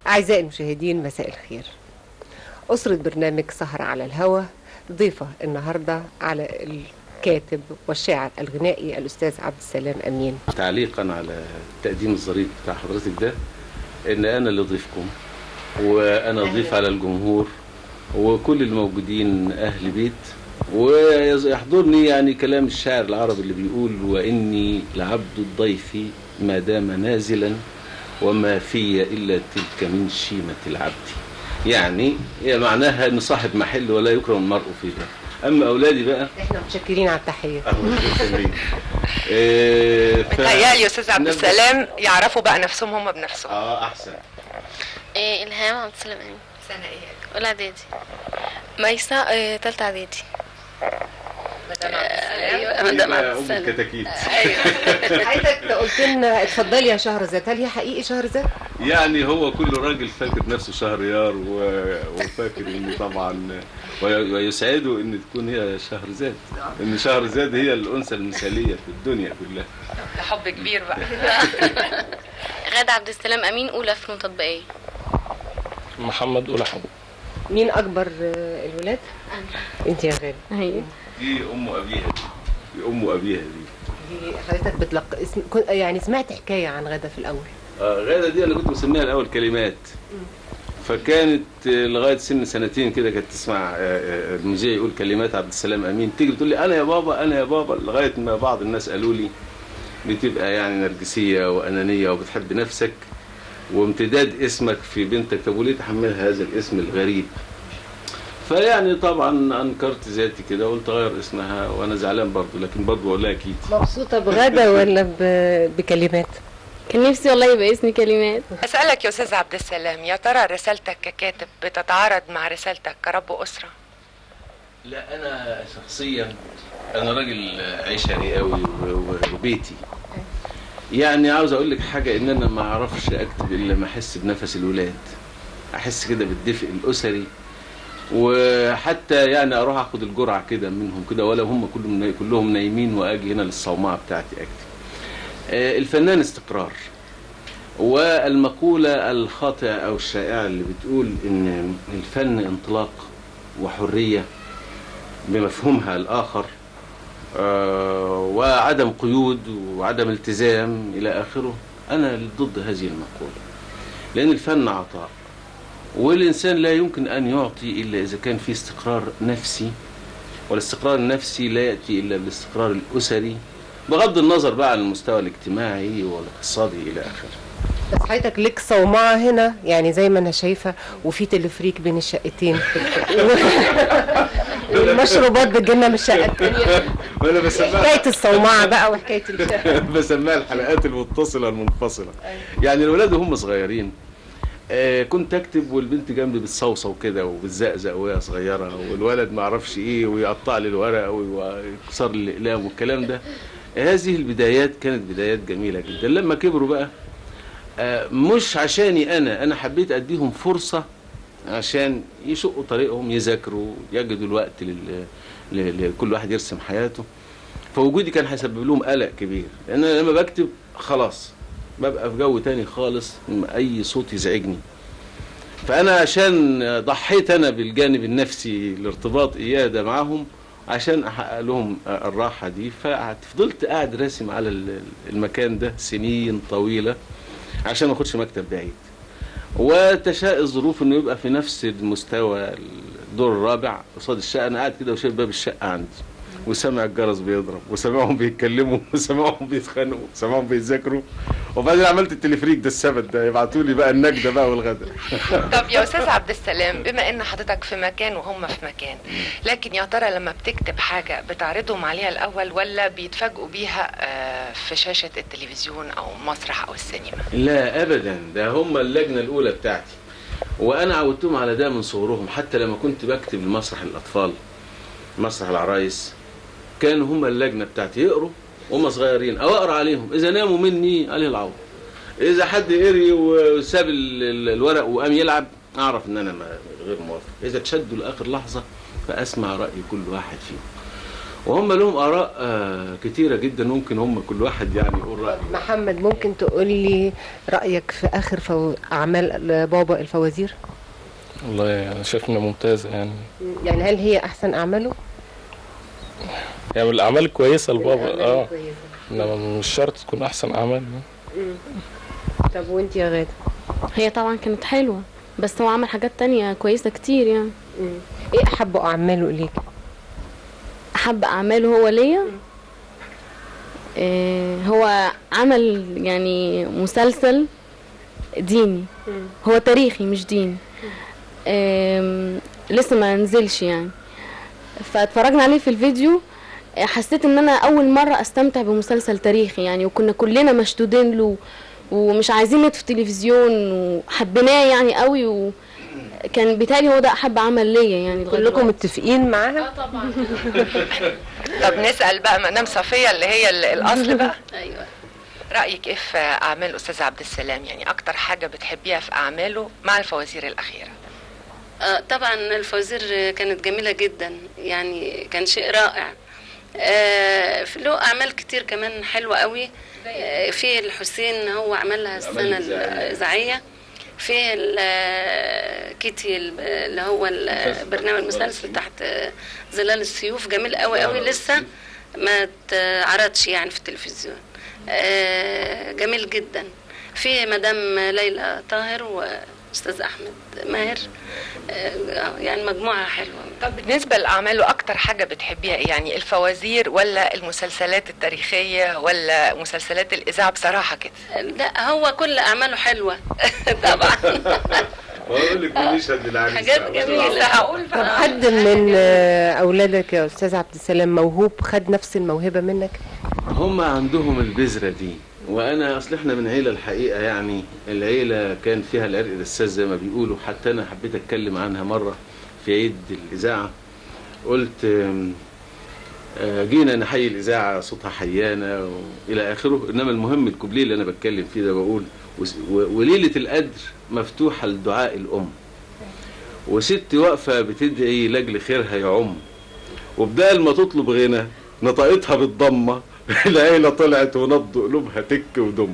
أعزائي المشاهدين مساء الخير أسرة برنامج سهر على الهوى ضيفة النهاردة على الكاتب والشاعر الغنائي الأستاذ عبد السلام أمين تعليقا على التقديم الظريف بتاع حضرتك ده ان انا اللي ضيفكم وانا ضيف على الجمهور وكل الموجودين اهل بيت ويحضرني يعني كلام الشاعر العربي اللي بيقول واني لعبد الضيف ما دام نازلا وما في الا تلك من شيمه العبد يعني هي معناها ان صاحب محل ولا يكرم المرء في ده اما اولادي بقى احنا متشكرين على التحية إيه، ف- متهيألي يا استاذ عبد نبدأ. السلام يعرفوا بقى نفسهم هم بنفسهم اه احسن إيه إلهام عبد السلام أمين سنه ايه أولى إعدادي ميسة إيه تالتة إعدادي أيوة مدام عبد ام السلام الكتاكيت حضرتك قلت لنا اتفضلي يا شهرزاد هل هي حقيقي شهرزاد؟ يعني هو كل راجل فاكر نفسه شهريار و- وفاكر ان طبعا وي- ويسعده ان تكون هي شهرزاد ان شهرزاد هي الانثى المثاليه في الدنيا كلها ده حب كبير بقى غادة عبد السلام أمين أولى فنون تطبيقية محمد أولى حب مين أكبر آه، الولاد؟ أنت يا غالي أيوة دي ام ابيها دي دي ام ابيها دي هي حضرتك بتلق اسم كن- يعني سمعت حكاية عن غدا في الأول آه، غادة دي انا كنت مسميها الاول كلمات فكانت آه، لغايه سن سنتين كده كانت تسمع آه، آه، المذيع يقول كلمات عبد السلام امين تيجي تقول لي انا يا بابا انا يا بابا لغايه ما بعض الناس قالوا لي بتبقى يعني نرجسيه وانانيه وبتحب نفسك وامتداد اسمك في بنتك طب وليه تحملها هذا الاسم الغريب فيعني طبعا انكرت ذاتي كده وقلت اغير اسمها وانا زعلان برضه لكن برضه بقول لها اكيد مبسوطة بغدا ولا ب- بكلمات؟ كان نفسي والله يبقى اسمي كلمات اسالك يا استاذ عبد السلام يا ترى رسالتك ككاتب بتتعارض مع رسالتك كرب اسره لا انا شخصيا انا راجل عشري قوي و- و- وبيتي يعني عاوز اقول لك حاجه ان انا ما اعرفش اكتب الا لما احس بنفس الولاد احس كده بالدفء الاسري وحتى يعني اروح اخد الجرعه كده منهم كده ولا هم كلهم كلهم نايمين واجي هنا للصومعه بتاعتي اكتب آه، الفنان استقرار والمقولة الخاطئة أو الشائعة اللي بتقول إن الفن انطلاق وحرية بمفهومها الآخر آه، وعدم قيود وعدم التزام إلى آخره أنا ضد هذه المقولة لأن الفن عطاء والإنسان لا يمكن أن يعطي إلا إذا كان في استقرار نفسي والاستقرار النفسي لا يأتي إلا بالاستقرار الأسري بغض النظر بقى عن المستوى الاجتماعي والاقتصادي إلى آخره بس حضرتك ليك صومعة هنا يعني زي ما أنا شايفة وفي تلفريك بين الشقتين والمشروبات بتجيلنا من الشقة التانية وأنا بسمعها حكاية الصومعة بقى وحكاية الشقة بسميها الحلقات المتصلة المنفصلة يعني الولاد وهم صغيرين آه كنت اكتب والبنت جنبي بتصوصو كده وبتزقزق وهي صغيره والولد ما اعرفش ايه ويقطع لي الورق ويكسر لي الاقلام والكلام ده هذه البدايات كانت بدايات جميله جدا لما كبروا بقى آه مش عشاني انا انا حبيت اديهم فرصه عشان يشقوا طريقهم يذاكروا يجدوا الوقت لل... ل- لكل واحد يرسم حياته فوجودي كان هيسبب لهم قلق كبير لان انا لما بكتب خلاص ببقى في جو تاني خالص اي صوت يزعجني فانا عشان ضحيت انا بالجانب النفسي الارتباط اياه معاهم عشان احقق لهم الراحه دي ففضلت قاعد راسم على ال- المكان ده سنين طويله عشان ما اخدش مكتب بعيد وتشاء الظروف انه يبقى في نفس المستوى الدور الرابع قصاد الشقه انا قاعد كده وشايف باب الشقه عندي وسامع الجرس بيضرب وسامعهم بيتكلموا وسامعهم بيتخانقوا وسامعهم بيذاكروا وبعدين عملت التليفريك ده السبت ده يبعتوا لي بقى النجده بقى والغدا طب يا استاذ عبد السلام بما ان حضرتك في مكان وهم في مكان لكن يا ترى لما بتكتب حاجه بتعرضهم عليها الاول ولا بيتفاجئوا بيها آه، في شاشه التلفزيون او مسرح او السينما لا ابدا ده هم اللجنه الاولى بتاعتي وانا عودتهم على ده من صغرهم حتى لما كنت بكتب لمسرح الاطفال مسرح العرايس كانوا هم اللجنه بتاعتي يقروا وهم صغيرين او اقرا عليهم اذا ناموا مني عليه العوض اذا حد قري وساب ال- ال- الورق وقام يلعب اعرف ان انا ما- غير موافق اذا تشدوا لاخر لحظه فاسمع راي كل واحد فيهم وهم لهم اراء آه، كتيره جدا ممكن هم كل واحد يعني يقول رايه محمد ممكن تقول لي رايك في اخر فو... اعمال بابا الفوازير والله انا شايف انها ممتازه يعني يعني هل هي احسن اعماله يعني من الاعمال الكويسه لبابا الأعمال اه الكويسة. انما مش شرط تكون احسن اعمال طب وانت يا غاده هي طبعا كانت حلوة بس هو عمل حاجات تانية كويسة كتير يعني ايه احب اعماله اليك أحب أعماله هو ليا آه، هو عمل يعني مسلسل ديني هو تاريخي مش ديني آم، لسه ما نزلش يعني فاتفرجنا عليه في الفيديو آه، حسيت ان انا اول مرة استمتع بمسلسل تاريخي يعني وكنا كلنا مشدودين له ومش عايزين نطفي التلفزيون وحبيناه يعني قوي وكان بيتهيألي هو ده احب عمل ليا يعني لغاية كلكم دلوقتي. متفقين معاها طبعا طب نسال بقى مدام صفيه اللي هي ال- الاصل بقى ايوه رايك ايه في اعمال الاستاذ عبد السلام يعني اكتر حاجه بتحبيها في اعماله مع الفوازير الاخيره آه، طبعا الفوازير كانت جميلة جدا يعني كان شيء رائع آه، في له أعمال كتير كمان حلوة قوي آه، في الحسين هو عملها السنة الإذاعية. الإذاعية في ال- آه، كيتي ال- اللي هو البرنامج المسلسل تحت آه، ظلال السيوف جميل قوي قوي لسه ما اتعرضش يعني في التلفزيون آه، جميل جدا في مدام ليلى طاهر واستاذ احمد ماهر آه، يعني مجموعه حلوه طب بالنسبه لاعماله اكتر حاجه بتحبيها ايه يعني الفوازير ولا المسلسلات التاريخيه ولا مسلسلات الاذاعه بصراحه كده لا هو كل اعماله حلوه طبعا بقول لك بنشهد للعريس حاجات بقى. جميلة. لسه هقول طب بقى حد من آه، اولادك يا استاذ عبد السلام موهوب خد نفس الموهبه منك هم عندهم البذرة دي وانا اصل احنا من عيلة الحقيقة يعني العيلة كان فيها العرق الاساس زي ما بيقولوا حتى انا حبيت اتكلم عنها مرة في عيد الاذاعة قلت آم، آه، جينا نحيي الاذاعة صوتها حيانا والى اخره انما المهم الكوبليه اللي انا بتكلم فيه ده بقول وس- و- وليلة القدر مفتوحة لدعاء الام وست واقفة بتدعي لاجل خيرها يعم وبدال ما تطلب غنى نطقتها بالضمة العيلة طلعت ونبض قلوبها تك ودم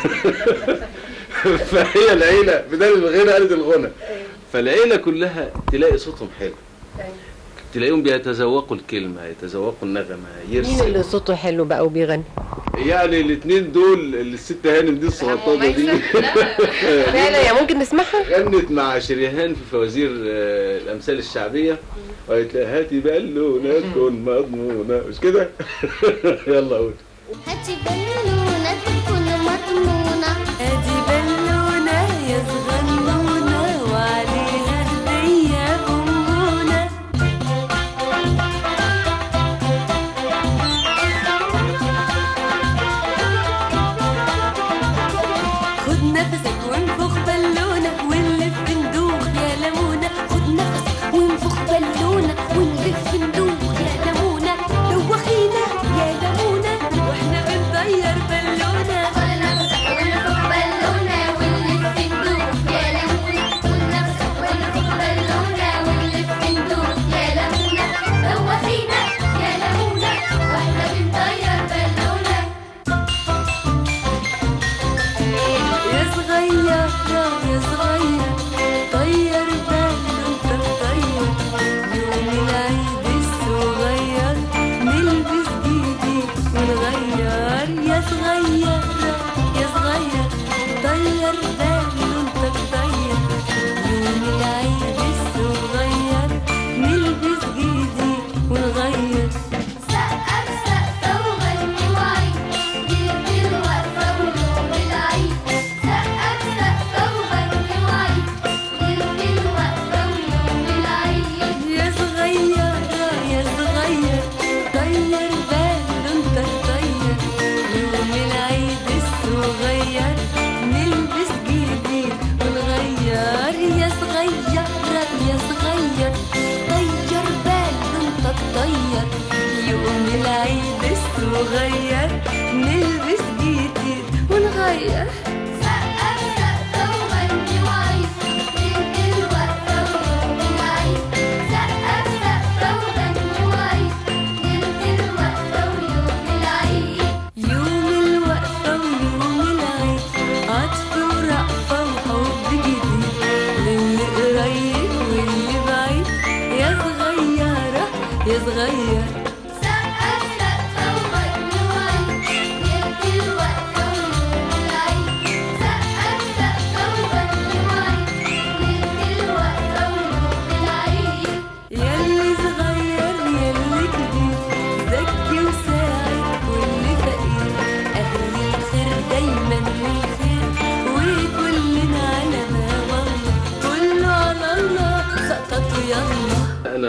فهي العيلة بدل الغنى قالت الغنى فالعيلة كلها تلاقي صوتهم حلو تلاقيهم بيتذوقوا الكلمة يتذوقوا النغمة مين اللي يرسل صوته حلو بقى وبيغني يعني الاثنين دول الست هانم دي السلطانة دي فعلا يا ممكن نسمعها غنت مع شريهان في فوازير آه، الامثال الشعبيه وقالت لها هاتي بالونه تكون مضمونه مش كده يلا قول هاتي بالونة تكون مضمونة ادي بالونة يا صغنونة وعليها هدية بونبونة خد نفسك وانفخ بالونة ونلف ندوخ يا لمونة خد نفسك وانفخ بالونة ونلف ندوخ يا لمونة دوخينا يا لمونة واحنا بنطير بالونة خد نفسك وانفخ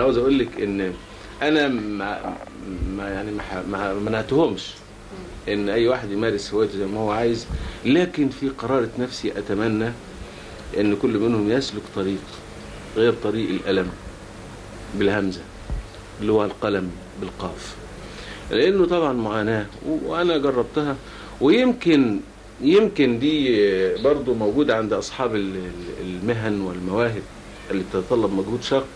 عاوز اقول لك ان انا ما, ما يعني ما ح- ما منعتهمش ان اي واحد يمارس هوايته زي ما هو عايز لكن في قرارة نفسي اتمنى ان كل منهم يسلك طريق غير طريق الالم بالهمزه اللي هو القلم بالقاف لانه طبعا معاناه و- وانا جربتها ويمكن يمكن دي برضو موجوده عند اصحاب ال- ال- المهن والمواهب اللي تتطلب مجهود شاق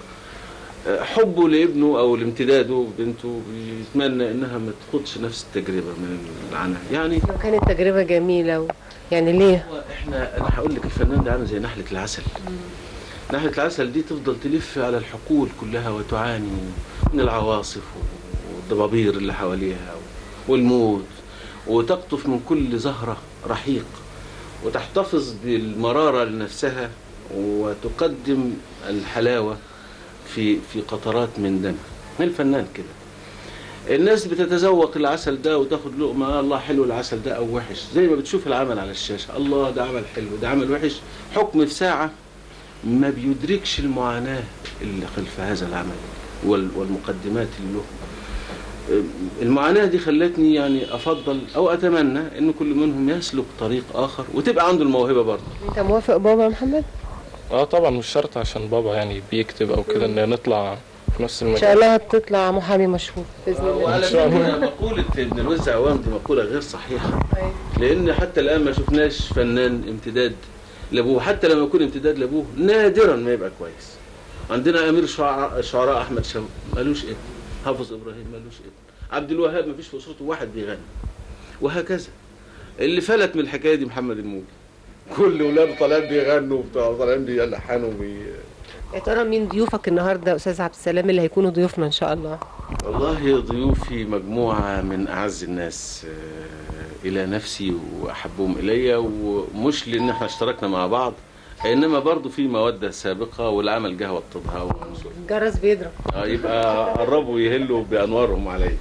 حبه لابنه او لامتداده بنته بيتمنى انها ما تخوضش نفس التجربه من العناء يعني لو كانت تجربة جميلة و... يعني ليه؟ هو احنا انا هقول لك الفنان ده عامل زي نحله العسل نحله العسل دي تفضل تلف على الحقول كلها وتعاني من العواصف والضبابير اللي حواليها والموت وتقطف من كل زهره رحيق وتحتفظ بالمراره لنفسها وتقدم الحلاوه في في قطرات من دمها الفنان كده الناس بتتذوق العسل ده وتاخد لقمه آه الله حلو العسل ده او وحش زي ما بتشوف العمل على الشاشه الله ده عمل حلو ده عمل وحش حكم في ساعه ما بيدركش المعاناه اللي خلف هذا العمل وال- والمقدمات اللي له المعاناه دي خلتني يعني افضل او اتمنى ان كل منهم يسلك طريق اخر وتبقى عنده الموهبه برضه انت موافق بابا يا محمد؟ اه طبعا مش شرط عشان بابا يعني بيكتب او كده ان نطلع في نفس ان المجال شاء الله هتطلع محامي مشهور باذن الله وعلى إن شاء فكرة الله. مقولة ابن الوز عوام دي مقولة غير صحيحة لأن حتى الآن ما شفناش فنان امتداد لأبوه حتى لما يكون امتداد لأبوه نادرا ما يبقى كويس عندنا أمير شعراء, شعراء أحمد شوقي مالوش ابن حافظ إبراهيم مالوش ابن عبد الوهاب ما فيش في أسرته واحد بيغني وهكذا اللي فلت من الحكاية دي محمد الموجي كل ولاده طالعين بيغنوا وبتاع طالعين بيلحنوا وبي... يا ترى مين ضيوفك النهارده يا استاذ عبد السلام اللي هيكونوا ضيوفنا ان شاء الله؟ والله ضيوفي مجموعة من أعز الناس آه، إلى نفسي وأحبهم إلي ومش لأن احنا اشتركنا مع بعض إنما برضو في مودة سابقة والعمل جه وقتها ونصر الجرس بيضرب آه، يبقى قربوا يهلوا بأنوارهم علي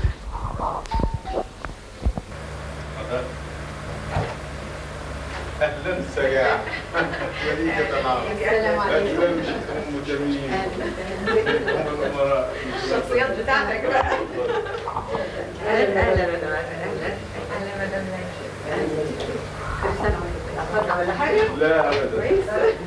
أهلا سجاع وليدة العرب السلام عليكم أم جميل أم الأمراء الشخصيات بتاعتك بقى اهلا اهلا مدام اهلا اهلا مدام اهلا ولا حاجه لا أبدا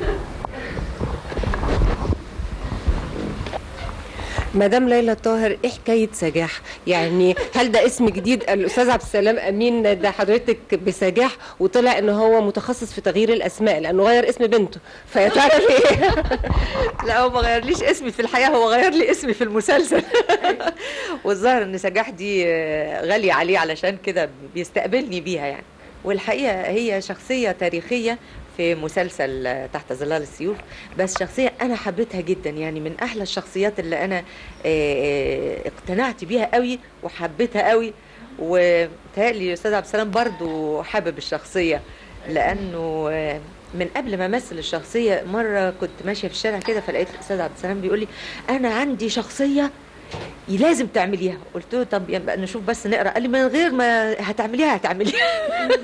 مدام ليلى طاهر ايه حكايه سجاح يعني هل ده اسم جديد الاستاذ عبد السلام امين ده حضرتك بسجاح وطلع ان هو متخصص في تغيير الاسماء لانه غير اسم بنته فيا ترى ليه لا هو ما غيرليش اسمي في الحياه هو غير لي اسمي في المسلسل والظاهر ان سجاح دي آه، غاليه عليه علشان كده بيستقبلني بيها يعني والحقيقه هي شخصيه تاريخيه في مسلسل آه، تحت ظلال السيوف بس شخصيه انا حبيتها جدا يعني من احلى الشخصيات اللي انا آه، آه، اقتنعت بيها قوي وحبيتها قوي وتهيألي استاذ عبد السلام برضو حابب الشخصيه لانه آه، من قبل ما امثل الشخصيه مره كنت ماشيه في الشارع كده فلقيت الاستاذ عبد السلام بيقول لي انا عندي شخصيه لازم تعمليها قلت له طب يبقى نشوف بس نقرا قال لي من غير ما هتعمليها هتعمليها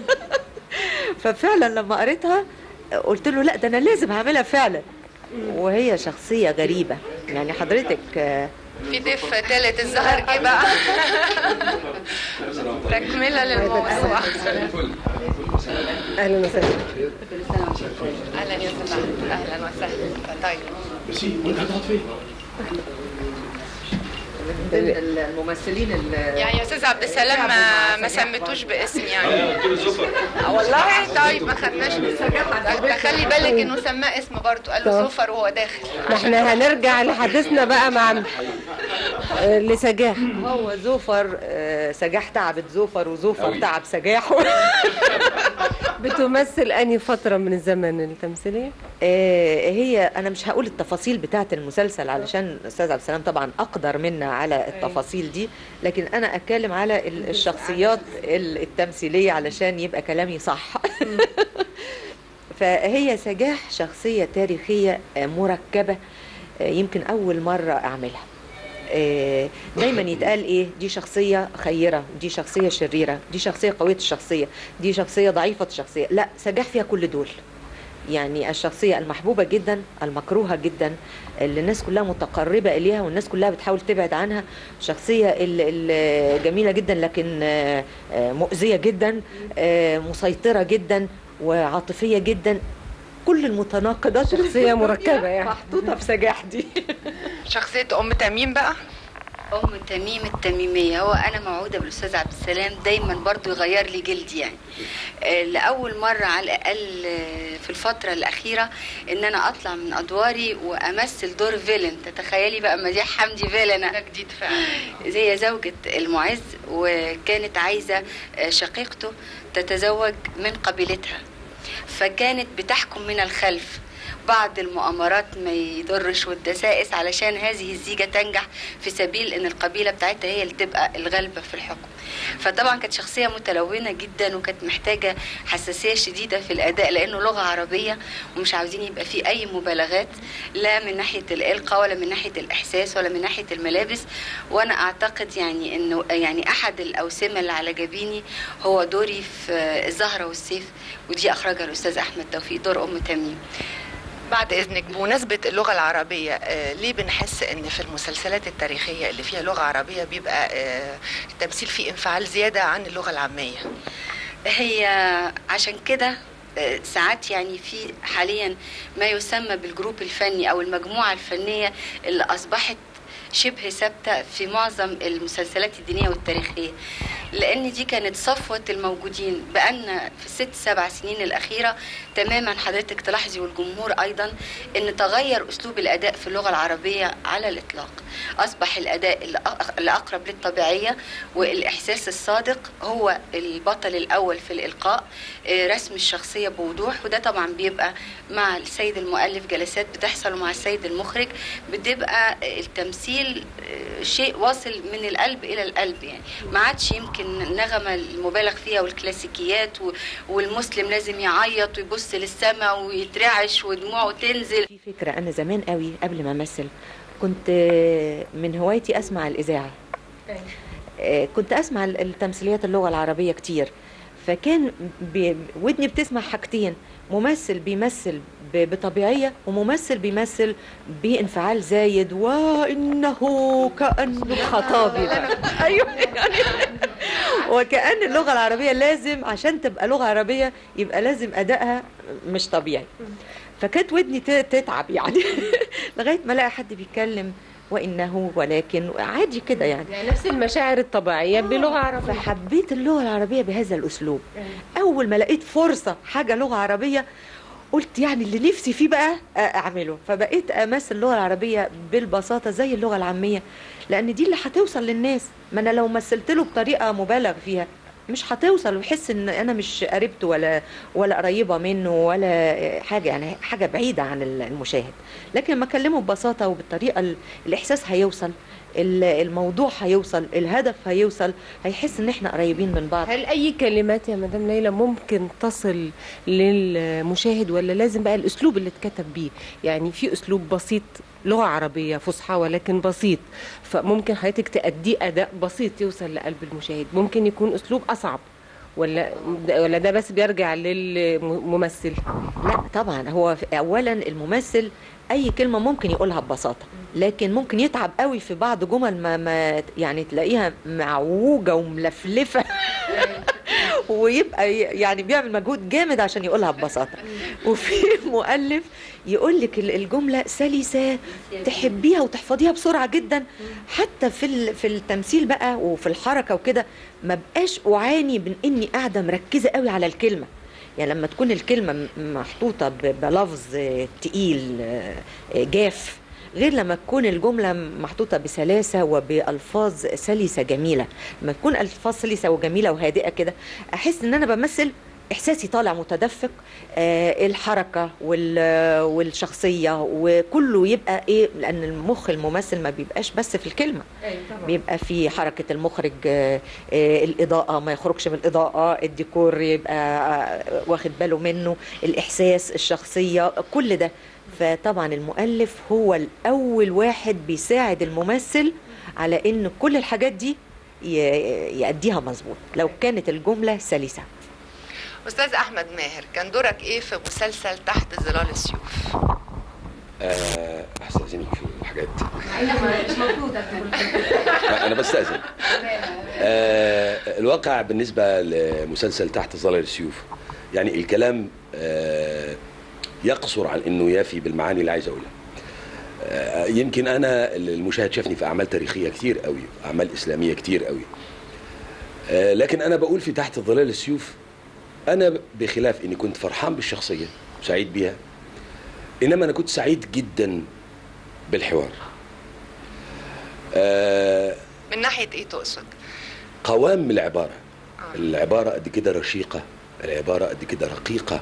ففعلا لما قريتها قلت له لا ده انا لازم هعملها فعلا وهي شخصيه غريبه يعني حضرتك آه، في ضيف ثالث الزهر جه بقى تكمله للموضوع اهلا وسهلا اهلا يا سماح اهلا وسهلا طيب من ضمن الممثلين اللي يعني يا استاذ عبد السلام ما, ما سميتوش باسم يعني قلت له زفر آه والله طيب ما خدناش ده خلي بالك انه سماه اسم برضه قال له طب. سفر وهو داخل ما احنا هنرجع لحديثنا بقى مع آه، لسجاح هو زوفر آه، سجاح تعبت زوفر وزوفر أوي. تعب سجاح بتمثل انهي فتره من الزمن التمثيليه؟ آه، هي انا مش هقول التفاصيل بتاعه المسلسل علشان الاستاذ عبد السلام طبعا اقدر منا على التفاصيل دي لكن انا اتكلم على ال- الشخصيات ال- التمثيليه علشان يبقى كلامي صح فهي سجاح شخصيه تاريخيه آه، مركبه آه، يمكن اول مره اعملها آه، دايما يتقال ايه دي شخصيه خيره دي شخصيه شريره دي شخصيه قويه الشخصيه دي شخصيه ضعيفه الشخصيه لا سجاح فيها كل دول يعني الشخصية المحبوبة جدا المكروهة جدا اللي الناس كلها متقربة إليها والناس كلها بتحاول تبعد عنها شخصية ال- ال- جميلة جدا لكن آه، آه، مؤذية جدا آه، مسيطرة جدا وعاطفية جدا كل المتناقضات اللي في شخصية الدنيا مركبة يعني. محطوطة في سجاح دي شخصيه ام تميم بقى ام تميم التميميه هو انا موعوده بالاستاذ عبد السلام دايما برضو يغير لي جلدي يعني آه، لاول مره على الاقل آه، في الفتره الاخيره ان انا اطلع من ادواري وامثل دور فيلن تتخيلي بقى مديح حمدي فيلن ده جديد فعلا هي زوجة المعز وكانت عايزة آه، شقيقته تتزوج من قبيلتها فكانت بتحكم من الخلف بعض المؤامرات ما يضرش والدسائس علشان هذه الزيجة تنجح في سبيل ان القبيلة بتاعتها هي اللي تبقى الغالبة في الحكم فطبعا كانت شخصية متلونة جدا وكانت محتاجة حساسية شديدة في الأداء لأنه لغة عربية ومش عاوزين يبقى فيه أي مبالغات لا من ناحية الإلقاء ولا من ناحية الإحساس ولا من ناحية الملابس وأنا أعتقد يعني إنه يعني أحد الأوسمة اللي على جبيني هو دوري في الزهرة والسيف ودي أخرجها الأستاذ أحمد توفيق دور أم تميم بعد اذنك بمناسبه اللغه العربيه آه، ليه بنحس ان في المسلسلات التاريخيه اللي فيها لغه عربيه بيبقى آه، التمثيل فيه انفعال زياده عن اللغه العاميه هي عشان كده آه، ساعات يعني في حاليا ما يسمى بالجروب الفني او المجموعه الفنيه اللي اصبحت شبه ثابته في معظم المسلسلات الدينيه والتاريخيه لان دي كانت صفوه الموجودين بقالنا في الست سبع سنين الاخيره تماما حضرتك تلاحظي والجمهور ايضا ان تغير اسلوب الاداء في اللغه العربيه على الاطلاق اصبح الاداء اللي أق- اللي اقرب للطبيعيه والاحساس الصادق هو البطل الاول في الالقاء آه، رسم الشخصيه بوضوح وده طبعا بيبقى مع السيد المؤلف جلسات بتحصل ومع السيد المخرج بتبقى التمثيل آه، شيء واصل من القلب الى القلب يعني ما عادش يمكن النغمه المبالغ فيها والكلاسيكيات و- والمسلم لازم يعيط ويبص للسماء ويترعش ودموعه تنزل في فكرة أنا زمان قوي قبل ما أمثل كنت آه، من هوايتي أسمع الإذاعة آه، كنت أسمع ال- التمثيليات اللغة العربية كتير فكان ب- ودني بتسمع حاجتين ممثل بيمثل ب- بطبيعية وممثل بيمثل بانفعال زايد وإنه كأنه خطابي بقى. أيوه يعني وكأن اللغة العربية لازم عشان تبقى لغة عربية يبقى لازم أدائها مش طبيعي فكانت ودني ت- تتعب يعني لغايه ما الاقي حد بيتكلم وانه ولكن عادي كده يعني يعني نفس المشاعر الطبيعية بلغة عربية فحبيت اللغه العربيه بهذا الاسلوب اول ما لقيت فرصه حاجه لغه عربيه قلت يعني اللي نفسي فيه بقى أ- اعمله فبقيت امثل اللغه العربيه بالبساطه زي اللغه العاميه لان دي اللي هتوصل للناس ما انا لو مثلت له بطريقه مبالغ فيها مش هتوصل ويحس ان انا مش قريبته ولا ولا قريبه منه ولا حاجه يعني حاجه بعيده عن المشاهد لكن لما اكلمه ببساطه وبالطريقه ال- الاحساس هيوصل ال- الموضوع هيوصل الهدف هيوصل هيحس ان احنا قريبين من بعض هل أي كلمات يا مدام ليلى ممكن تصل للمشاهد ولا لازم بقى الأسلوب اللي اتكتب بيه يعني في أسلوب بسيط لغة عربية فصحى ولكن بسيط فممكن حضرتك تأديه أداء بسيط يوصل لقلب المشاهد ممكن يكون أسلوب أصعب ولا ولا ده بس بيرجع للممثل لا طبعا هو في- اولا الممثل اي كلمه ممكن يقولها ببساطه لكن ممكن يتعب قوي في بعض جمل ما, ما يعني تلاقيها معوجه وملفلفه ويبقى ي- يعني بيعمل مجهود جامد عشان يقولها ببساطه وفي مؤلف يقول لك ال- الجمله سلسه تحبيها وتحفظيها بسرعه جدا حتى في ال- في التمثيل بقى وفي الحركه وكده ما بقاش اعاني من اني قاعده مركزه قوي على الكلمه يعني لما تكون الكلمة م- محطوطة ب- بلفظ آه، تقيل آه، آه، جاف غير لما تكون الجملة محطوطة بسلاسة وبألفاظ سلسة جميلة لما تكون ألفاظ سلسة وجميلة وهادئة كده أحس إن أنا بمثل إحساسي طالع متدفق آه الحركة وال- والشخصية وكله يبقى إيه لأن المخ الممثل ما بيبقاش بس في الكلمة بيبقى في حركة المخرج آه، آه، الإضاءة ما يخرجش من الإضاءة الديكور يبقى آه، واخد باله منه الإحساس الشخصية كل ده فطبعا المؤلف هو الأول واحد بيساعد الممثل على إن كل الحاجات دي ي- يأديها مظبوط لو كانت الجملة سلسة استاذ احمد ماهر كان دورك ايه في مسلسل تحت ظلال السيوف آه، استاذنك في حاجات مش مفروض انا بستاذن آه، الواقع بالنسبه لمسلسل تحت ظلال السيوف يعني الكلام آه، يقصر عن انه يافي بالمعاني اللي عايز اقولها آه، يمكن انا المشاهد شافني في اعمال تاريخيه كتير قوي اعمال اسلاميه كتير قوي آه، لكن انا بقول في تحت ظلال السيوف انا بخلاف اني كنت فرحان بالشخصيه سعيد بيها انما انا كنت سعيد جدا بالحوار آه، من ناحيه ايه تقصد قوام العبارة العبارة قد كده رشيقة العبارة قد كده رقيقة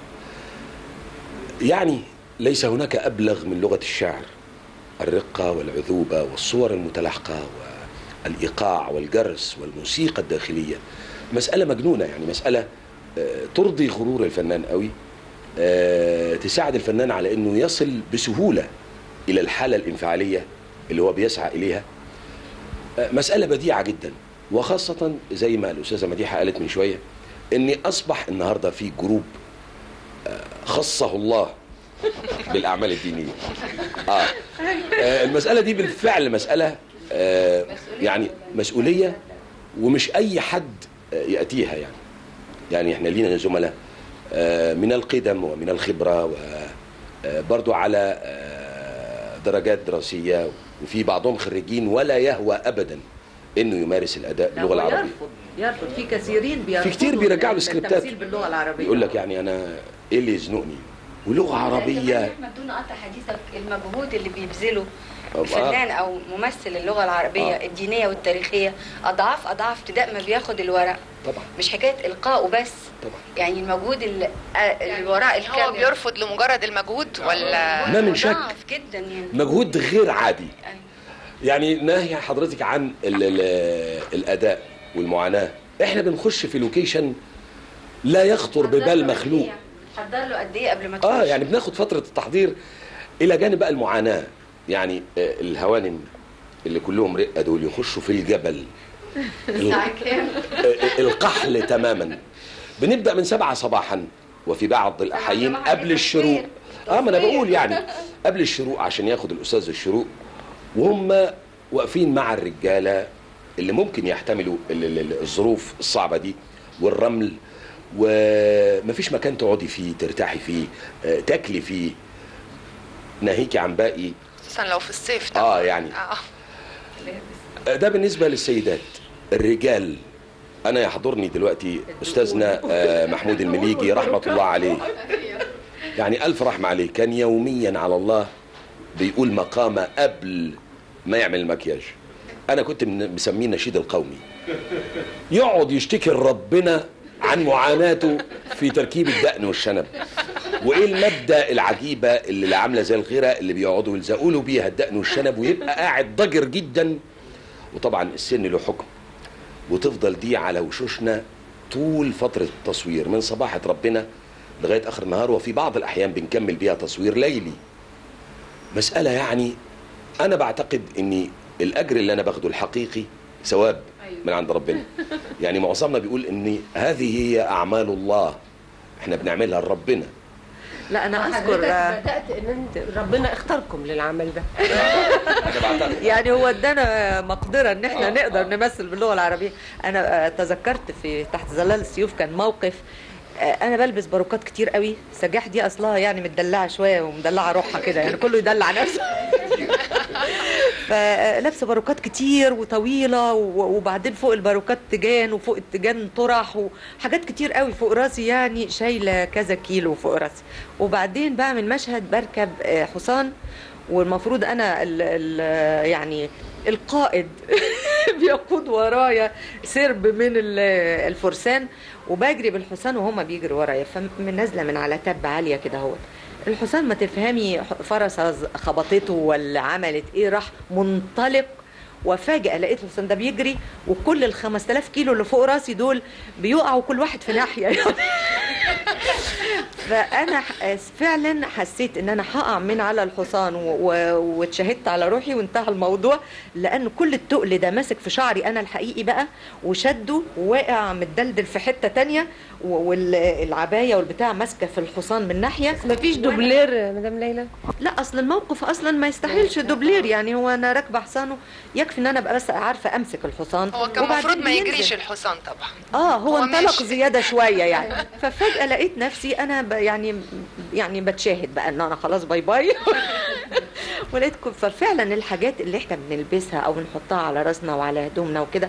يعني ليس هناك أبلغ من لغة الشعر الرقة والعذوبة والصور المتلاحقة والإيقاع والجرس والموسيقى الداخلية مسألة مجنونة يعني مسألة آه، ترضي غرور الفنان قوي آه، تساعد الفنان على أنه يصل بسهولة إلى الحالة الانفعالية اللي هو بيسعى إليها آه، مسألة بديعة جدا وخاصة زي ما الأستاذة مديحة قالت من شوية إن أصبح النهاردة في جروب آه، خصه الله بالأعمال الدينية آه. آه المسألة دي بالفعل مسألة آه يعني مسؤولية ومش أي حد آه، يأتيها يعني يعني احنا لينا زملاء آه، من القدم ومن الخبرة وبرضو على آه، درجات دراسية وفي بعضهم خريجين ولا يهوى أبدا انه يمارس الاداء لا، اللغه هو العربيه يرفض يرفض في كثيرين بيرفضوا في كتير بيرجعوا له ال- سكريبتات. التمثيل باللغه العربيه يقول لك يعني انا ايه اللي يزنقني ولغه عربيه احمد دون قطع حديثك المجهود اللي بيبذله آه. فنان او ممثل اللغه العربيه آه. الدينيه والتاريخيه اضعاف اضعاف ابتداء ما بياخد الورق طبعا مش حكايه القاء وبس طبعا يعني المجهود اللي, اللي وراء هو الكاميرا بيرفض لمجرد المجهود ولا ما من شك. ضعف جدا يعني مجهود غير عادي أيوة. يعني ناهي حضرتك عن ال ال الاداء والمعاناه احنا بنخش في لوكيشن لا يخطر ببال مخلوق حضر له قد ايه قبل ما تخش اه يعني بناخد فتره التحضير الى جانب بقى المعاناه يعني آه، الهوانم اللي كلهم رقه دول يخشوا في الجبل الساعه كام آه، القحل تماما بنبدا من سبعة صباحا وفي بعض الاحايين صباحاً قبل دي الشروق تصوير. اه ما انا تصوير. بقول يعني قبل الشروق عشان ياخد الاستاذ الشروق وهم واقفين مع الرجاله اللي ممكن يحتملوا ال- ال- ال- الظروف الصعبه دي والرمل ومفيش مكان تقعدي فيه ترتاحي فيه آه، تاكلي فيه ناهيكي عن باقي خصوصا لو في الصيف اه طبعا يعني اه ده بالنسبة للسيدات الرجال أنا يحضرني دلوقتي أستاذنا آه، محمود المليجي رحمة الله عليه يعني ألف رحمة عليه كان يوميا على الله بيقول مقامة قبل ما يعمل المكياج أنا كنت من- مسميه النشيد القومي يقعد يشتكي لربنا عن معاناته في تركيب الدقن والشنب وايه الماده العجيبه اللي اللي عامله زي الغيره اللي بيقعدوا يلزقوا له بيها الدقن والشنب ويبقى قاعد ضجر جدا وطبعا السن له حكم وتفضل دي على وشوشنا طول فتره التصوير من صباحه ربنا لغايه اخر النهار وفي بعض الاحيان بنكمل بيها تصوير ليلي مساله يعني انا بعتقد اني الاجر اللي انا باخده الحقيقي ثواب من عند ربنا يعني معظمنا بيقول ان هذه هي اعمال الله احنا بنعملها لربنا لا انا حضرتك اذكر آه، بدات ان انت ربنا اختاركم للعمل ده انا بعتقد يعني هو ادانا مقدره ان احنا نقدر نمثل باللغه العربيه انا آه، تذكرت في تحت ظلال السيوف كان موقف آه، انا بلبس باروكات كتير قوي سجاح دي اصلها يعني متدلعه شويه ومدلعه روحها كده يعني كله يدلع نفسه فلابسه باروكات كتير وطويله و- وبعدين فوق الباروكات تيجان وفوق التيجان طرح وحاجات كتير قوي فوق راسي يعني شايله كذا كيلو فوق راسي وبعدين بعمل مشهد بركب آه، حصان والمفروض انا ال ال يعني القائد بيقود ورايا سرب من ال- الفرسان وبجري بالحصان وهم بيجروا ورايا فمن نازله من على تب عاليه كده اهوت الحصان ما تفهمي فرسه ز- خبطته ولا عملت ايه راح منطلق وفجأة لقيت الحصان ده بيجري وكل ال 5000 كيلو اللي فوق راسي دول بيقعوا كل واحد في ناحية يعني فانا ح- فعلا حسيت ان انا هقع من على الحصان و- و- واتشهدت على روحي وانتهى الموضوع لان كل التقل ده ماسك في شعري انا الحقيقي بقى وشده وواقع متدلدل في حته تانية و- والعبايه والبتاع ماسكه في الحصان من ناحيه مفيش دوبلير مدام ليلى لا اصل الموقف اصلا ما يستاهلش دوبلير يعني هو انا راكبه حصانه يكفي ان انا ابقى بس عارفه امسك الحصان هو كان وبعدين المفروض ما بينزل. يجريش الحصان طبعا اه هو, هو انطلق ماشي. زياده شويه يعني ففجاه لقيت نفسي انا ب يعني يعني بتشاهد بقى ان انا خلاص باي باي ولقيت ك- ففعلا الحاجات اللي احنا بنلبسها او نحطها على راسنا وعلى هدومنا وكده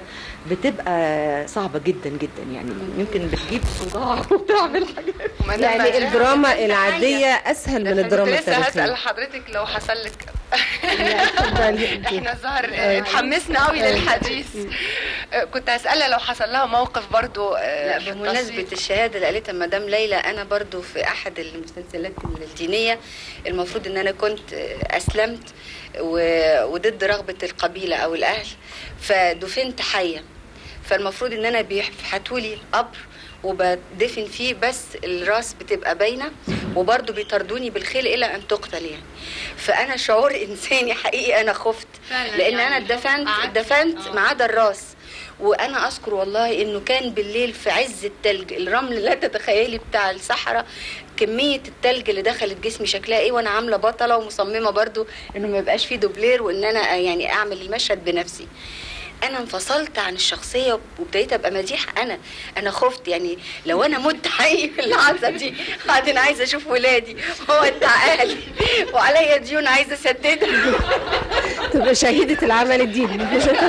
بتبقى صعبه جدا جدا يعني يمكن بتجيب صداع وبتعمل حاجات يعني الدراما العادية أسهل من الدراما كنت لسه هسأل التاريخية حضرتك لو حصل لك اتفضلي انت. احنا ظهر أيوة. اتحمسنا قوي أيوة. للحديث آه، كنت هسألها لو حصل لها موقف برضو آه، لا في بمناسبة التصوير. الشهادة اللي قالتها مدام ليلى أنا برضو في أحد المسلسلات الدينية المفروض إن أنا كنت أسلمت و- وضد رغبة القبيلة أو الأهل فدفنت حية فالمفروض إن أنا بيفحتوا لي قبر وبدفن فيه بس الراس بتبقى باينة وبرضه بيطردوني بالخيل إلى أن تقتل يعني فأنا شعور إنساني حقيقي أنا خفت فعلا لأن يعني أنا اتدفنت قعدت- دفنت آه. ما عدا الراس وانا اذكر والله انه كان بالليل في عز التلج الرمل لا تتخيلي بتاع الصحراء كميه التلج اللي دخلت جسمي شكلها ايه وانا عامله بطله ومصممه برضو انه ما يبقاش فيه دوبلير وان انا يعني اعمل المشهد بنفسي انا انفصلت عن الشخصيه وابتديت ابقى مديحه انا انا خفت يعني لو انا مت حقيقي في اللحظه دي بعدين عايزه اشوف ولادي وودع اهلي وعليا ديون عايزه اسددها تبقى شهيدة العمل الديني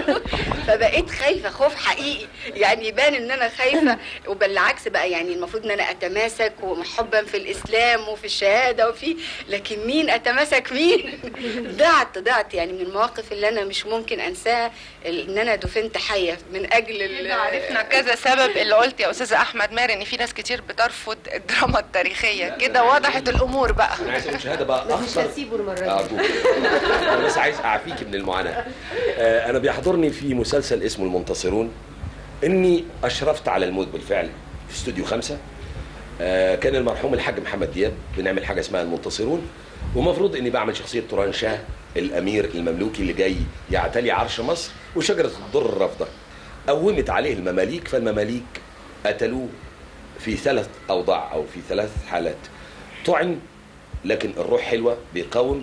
فبقيت خايفه خوف حقيقي يعني يبان ان انا خايفه وبالعكس بقى يعني المفروض ان انا اتماسك وحبا في الاسلام وفي الشهاده وفي لكن مين اتماسك مين ضعت ضعت يعني من المواقف اللي انا مش ممكن انساها ان انا دفنت حيه من اجل ال- عرفنا كذا سبب اللي قلت يا استاذه احمد ماهر ان في ناس كتير بترفض الدراما التاريخيه كده وضحت الامور بقى انا عايز اقول شهاده بقى مش اخطر هسيبه المرة دي أرجوك. انا بس عايز اعفيك من المعاناه آه، انا بيحضرني في مسلسل اسمه المنتصرون اني اشرفت على الموت بالفعل في استوديو خمسة آه، كان المرحوم الحاج محمد دياب بنعمل حاجه اسمها المنتصرون ومفروض اني بعمل شخصيه توران شاه الامير المملوكي اللي جاي يعتلي عرش مصر وشجره الدر الرافضه قومت عليه المماليك فالمماليك قتلوه في ثلاث اوضاع او في ثلاث حالات طعن لكن الروح حلوه بيقاوم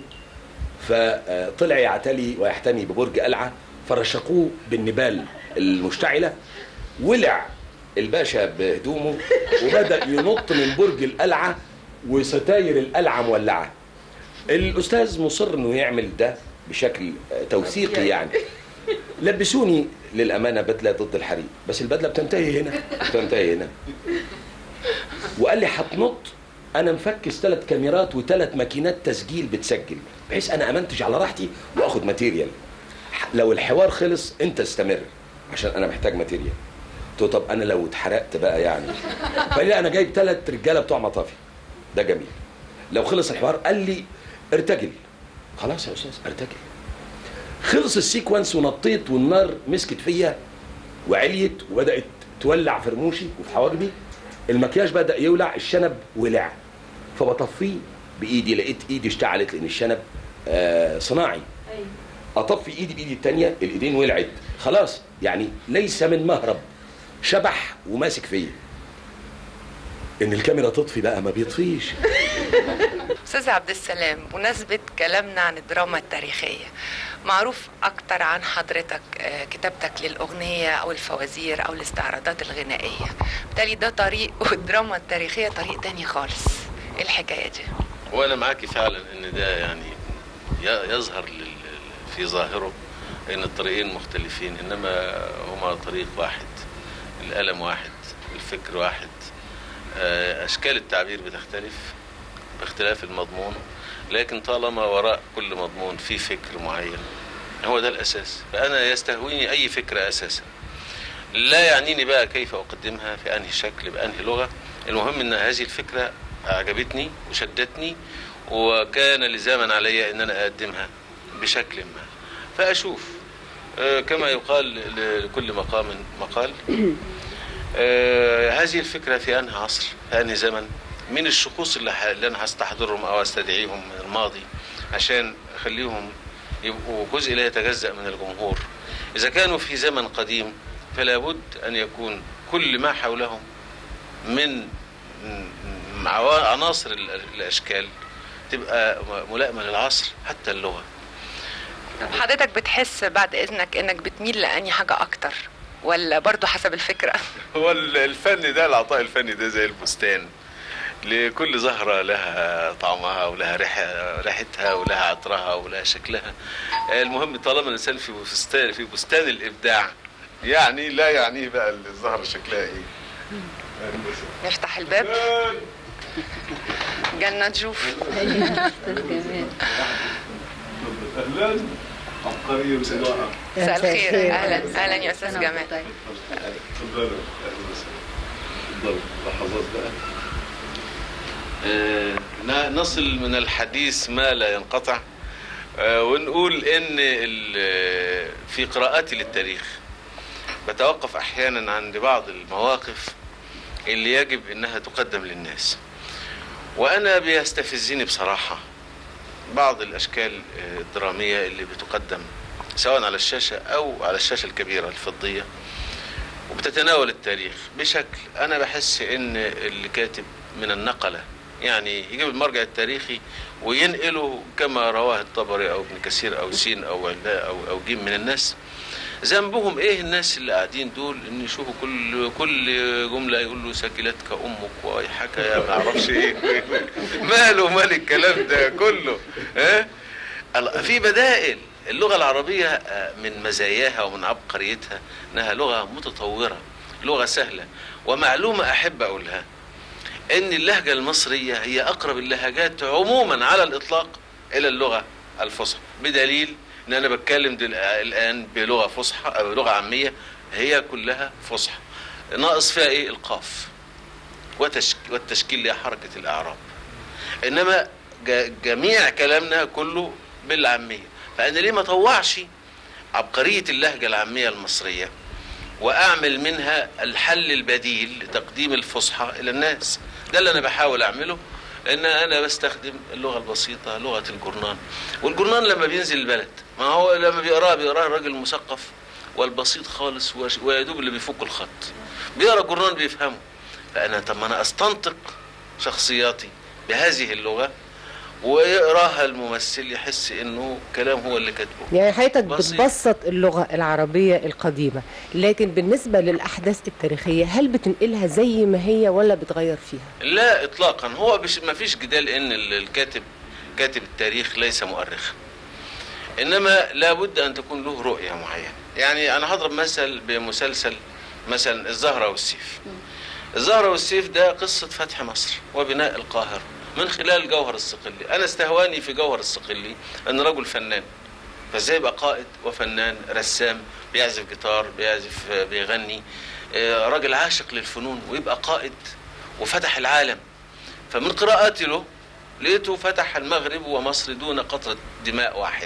فطلع يعتلي ويحتمي ببرج قلعه فرشقوه بالنبال المشتعله ولع الباشا بهدومه وبدا ينط من برج القلعه وستاير القلعه مولعه الاستاذ مصر انه يعمل ده بشكل آه، توثيقي يعني لبسوني للامانه بدله ضد الحريق بس البدله بتنتهي هنا بتنتهي هنا وقال لي هتنط انا مفكس ثلاث كاميرات وثلاث ماكينات تسجيل بتسجل بحيث انا امنتج على راحتي واخد ماتيريال لو الحوار خلص انت استمر عشان انا محتاج ماتيريال قلت له طب انا لو اتحرقت بقى يعني فقال لي انا جايب ثلاث رجاله بتوع مطافي ده جميل لو خلص الحوار قال لي ارتجل خلاص يا استاذ ارتجل خلص السيكونس ونطيت والنار مسكت فيا وعليت وبدات تولع في رموشي وفي حواجبي المكياج بدا يولع الشنب ولع فبطفيه بايدي لقيت ايدي اشتعلت لان الشنب آه صناعي اطفي ايدي بايدي التانية الايدين ولعت خلاص يعني ليس من مهرب شبح وماسك فيا ان الكاميرا تطفي بقى ما بيطفيش استاذ عبد السلام بمناسبه كلامنا عن الدراما التاريخيه معروف اكتر عن حضرتك آه، كتابتك للاغنيه او الفوازير او الاستعراضات الغنائيه بالتالي ده طريق والدراما التاريخيه طريق تاني خالص ايه الحكايه دي وانا معاكي فعلا ان ده يعني ي- يظهر لل- في ظاهره ان الطريقين مختلفين انما هما طريق واحد القلم واحد الفكر واحد آه، اشكال التعبير بتختلف باختلاف المضمون لكن طالما وراء كل مضمون في فكر معين هو ده الاساس فانا يستهويني اي فكره اساسا لا يعنيني بقى كيف اقدمها في انهي شكل بانهي لغه المهم ان هذه الفكره اعجبتني وشدتني وكان لزاما علي ان انا اقدمها بشكل ما فاشوف آه، كما يقال ل- لكل مقام مقال آه هذه الفكرة في أنهي عصر في أنهي زمن مين الشخوص اللي, ح... اللي أنا هستحضرهم أو أستدعيهم من الماضي عشان أخليهم يبقوا جزء لا يتجزأ من الجمهور إذا كانوا في زمن قديم فلا بد أن يكون كل ما حولهم من م- عوا- عناصر ال- الأشكال تبقى م- ملائمة للعصر حتى اللغة طب حضرتك بتحس بعد اذنك انك بتميل لاني حاجه اكتر ولا برضو حسب الفكره هو ال- الفن ده العطاء الفني ده زي البستان لكل زهرة لها طعمها ولها ريحة ريحتها ولها عطرها ولها شكلها المهم طالما الإنسان في بستان في بستان الإبداع يعني لا يعنيه بقى الزهرة شكلها إيه نفتح الباب جالنا ضيوف أهلا عبقرية وسواء مساء الخير اهلا اهلا يا استاذ جمال تفضلوا أهلا وسهلا تفضلوا لحظات بقى آه، ن- نصل من الحديث ما لا ينقطع آه، ونقول ان ال- في قراءتي للتاريخ بتوقف احيانا عند بعض المواقف اللي يجب انها تقدم للناس وانا بيستفزني بصراحه بعض الاشكال آه، الدراميه اللي بتقدم سواء على الشاشه او على الشاشه الكبيره الفضيه وبتتناول التاريخ بشكل انا بحس ان اللي كاتب من النقله يعني يجيب المرجع التاريخي وينقله كما رواه الطبري او ابن كثير او سين او علاء او او جيم من الناس ذنبهم ايه الناس اللي قاعدين دول ان يشوفوا كل كل جمله يقول له سكلتك امك ويحك يا ما اعرفش ايه ماله مال الكلام ده كله ها الله- في بدائل اللغه العربيه آه، من مزاياها ومن عبقريتها انها لغه متطوره لغه سهله ومعلومه احب اقولها ان اللهجه المصريه هي اقرب اللهجات عموما على الاطلاق الى اللغه الفصحى بدليل ان انا بتكلم دل- الان بلغه فصحى او لغه عاميه هي كلها فصحى ناقص فيها ايه القاف وتشك والتشكيل اللي هي حركه الاعراب انما ج- جميع كلامنا كله بالعاميه فانا ليه ما اطوعش عبقريه اللهجه العاميه المصريه واعمل منها الحل البديل لتقديم الفصحى الى الناس ده اللي انا بحاول اعمله ان انا بستخدم اللغه البسيطه لغه الجرنان والجرنان لما بينزل البلد ما هو لما بيقراه بيقراه الراجل المثقف والبسيط خالص وش- ويدوب اللي بيفك الخط بيقرا الجرنان بيفهمه فانا طب ما انا استنطق شخصياتي بهذه اللغه ويقراها الممثل يحس انه كلام هو اللي كاتبه يعني حضرتك بسيط. بتبسط اللغة العربية القديمة لكن بالنسبة للأحداث التاريخية هل بتنقلها زي ما هي ولا بتغير فيها؟ لا اطلاقا هو بش ما فيش جدال ان ال- الكاتب كاتب التاريخ ليس مؤرخا انما لابد ان تكون له رؤيه معينه يعني انا هضرب مثل بمسلسل مثلا الزهره والسيف الزهره والسيف ده قصه فتح مصر وبناء القاهره من خلال جوهر الصقلي انا استهواني في جوهر الصقلي ان رجل فنان فازاي يبقى قائد وفنان رسام بيعزف جيتار بيعزف بيغني آه، راجل عاشق للفنون ويبقى قائد وفتح العالم فمن قراءاتي له لقيته فتح المغرب ومصر دون قطرة دماء واحدة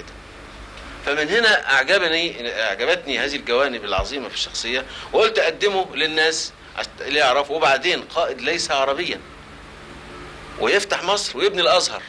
فمن هنا أعجبني أعجبتني هذه الجوانب العظيمة في الشخصية وقلت أقدمه للناس عشان يعرفوا وبعدين قائد ليس عربيا ويفتح مصر ويبني الأزهر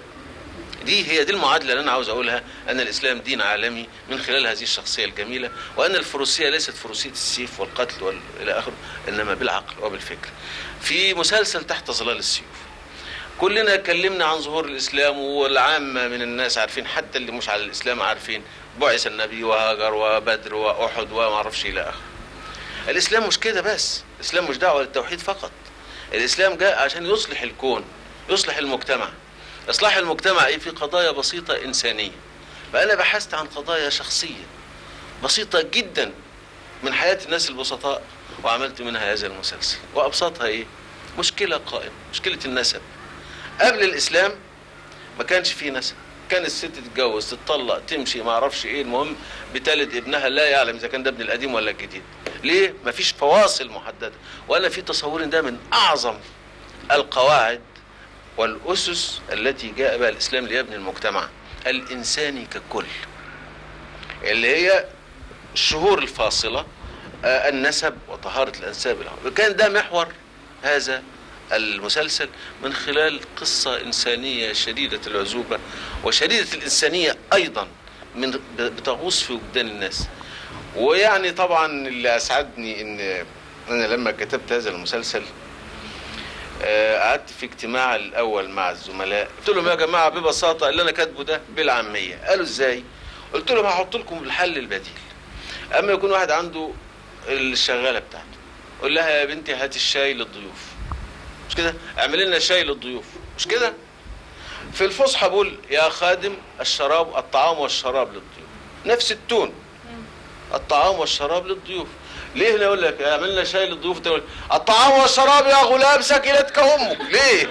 دي هي دي المعادلة اللي أنا عاوز أقولها أن الإسلام دين عالمي من خلال هذه الشخصية الجميلة وأن الفروسية ليست فروسية السيف والقتل وال- إلى آخره إنما بالعقل وبالفكر في مسلسل تحت ظلال السيوف كلنا اتكلمنا عن ظهور الإسلام والعامة من الناس عارفين حتى اللي مش على الإسلام عارفين بعث النبي وهاجر وبدر وأحد وما أعرفش إلى آخره الإسلام مش كده بس الإسلام مش دعوة للتوحيد فقط الإسلام جاء عشان يصلح الكون يصلح المجتمع إصلاح المجتمع إيه في قضايا بسيطة إنسانية فأنا بحثت عن قضايا شخصية بسيطة جدا من حياة الناس البسطاء وعملت منها هذا المسلسل وأبسطها إيه مشكلة قائمة مشكلة النسب قبل الإسلام ما كانش فيه نسب كان الست تتجوز تتطلق تمشي ما اعرفش ايه المهم بتلد ابنها لا يعلم اذا كان ده ابن القديم ولا الجديد ليه مفيش فواصل محدده وانا في تصور ده من اعظم القواعد والاسس التي جاء بها الاسلام ليبني المجتمع الانساني ككل اللي هي الشهور الفاصله آه، النسب وطهارة الأنساب إلى آخره. كان ده محور هذا المسلسل من خلال قصة إنسانية شديدة العزوبة وشديدة الإنسانية أيضا من بتغوص في وجدان الناس ويعني طبعا اللي أسعدني إن أنا لما كتبت هذا المسلسل آه، قعدت في اجتماع الأول مع الزملاء قلت لهم يا جماعة ببساطة اللي أنا كاتبه ده بالعامية قالوا إزاي قلت لهم هحط لكم الحل البديل اما يكون واحد عنده الشغاله بتاعته قول لها يا بنتي هات الشاي للضيوف مش كده اعمل لنا شاي للضيوف مش كده في الفصحى بقول يا خادم الشراب الطعام والشراب للضيوف نفس التون الطعام والشراب للضيوف ليه هنا يقول لك اعمل لنا شاي للضيوف تقول الطعام والشراب يا غلام سكنتك امك ليه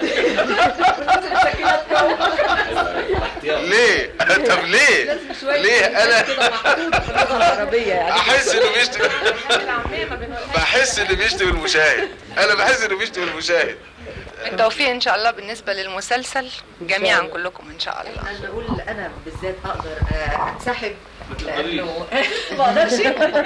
ليه طب ليه ليه انا العربية يعني احس انه بيشتم بحس انه بيشتم المشاهد انا بحس انه بيشتم المشاهد بالتوفيق ان شاء الله بالنسبه للمسلسل جميعا كلكم ان شاء الله انا اقول انا بالذات اقدر آه، انسحب لانه ما اقدرش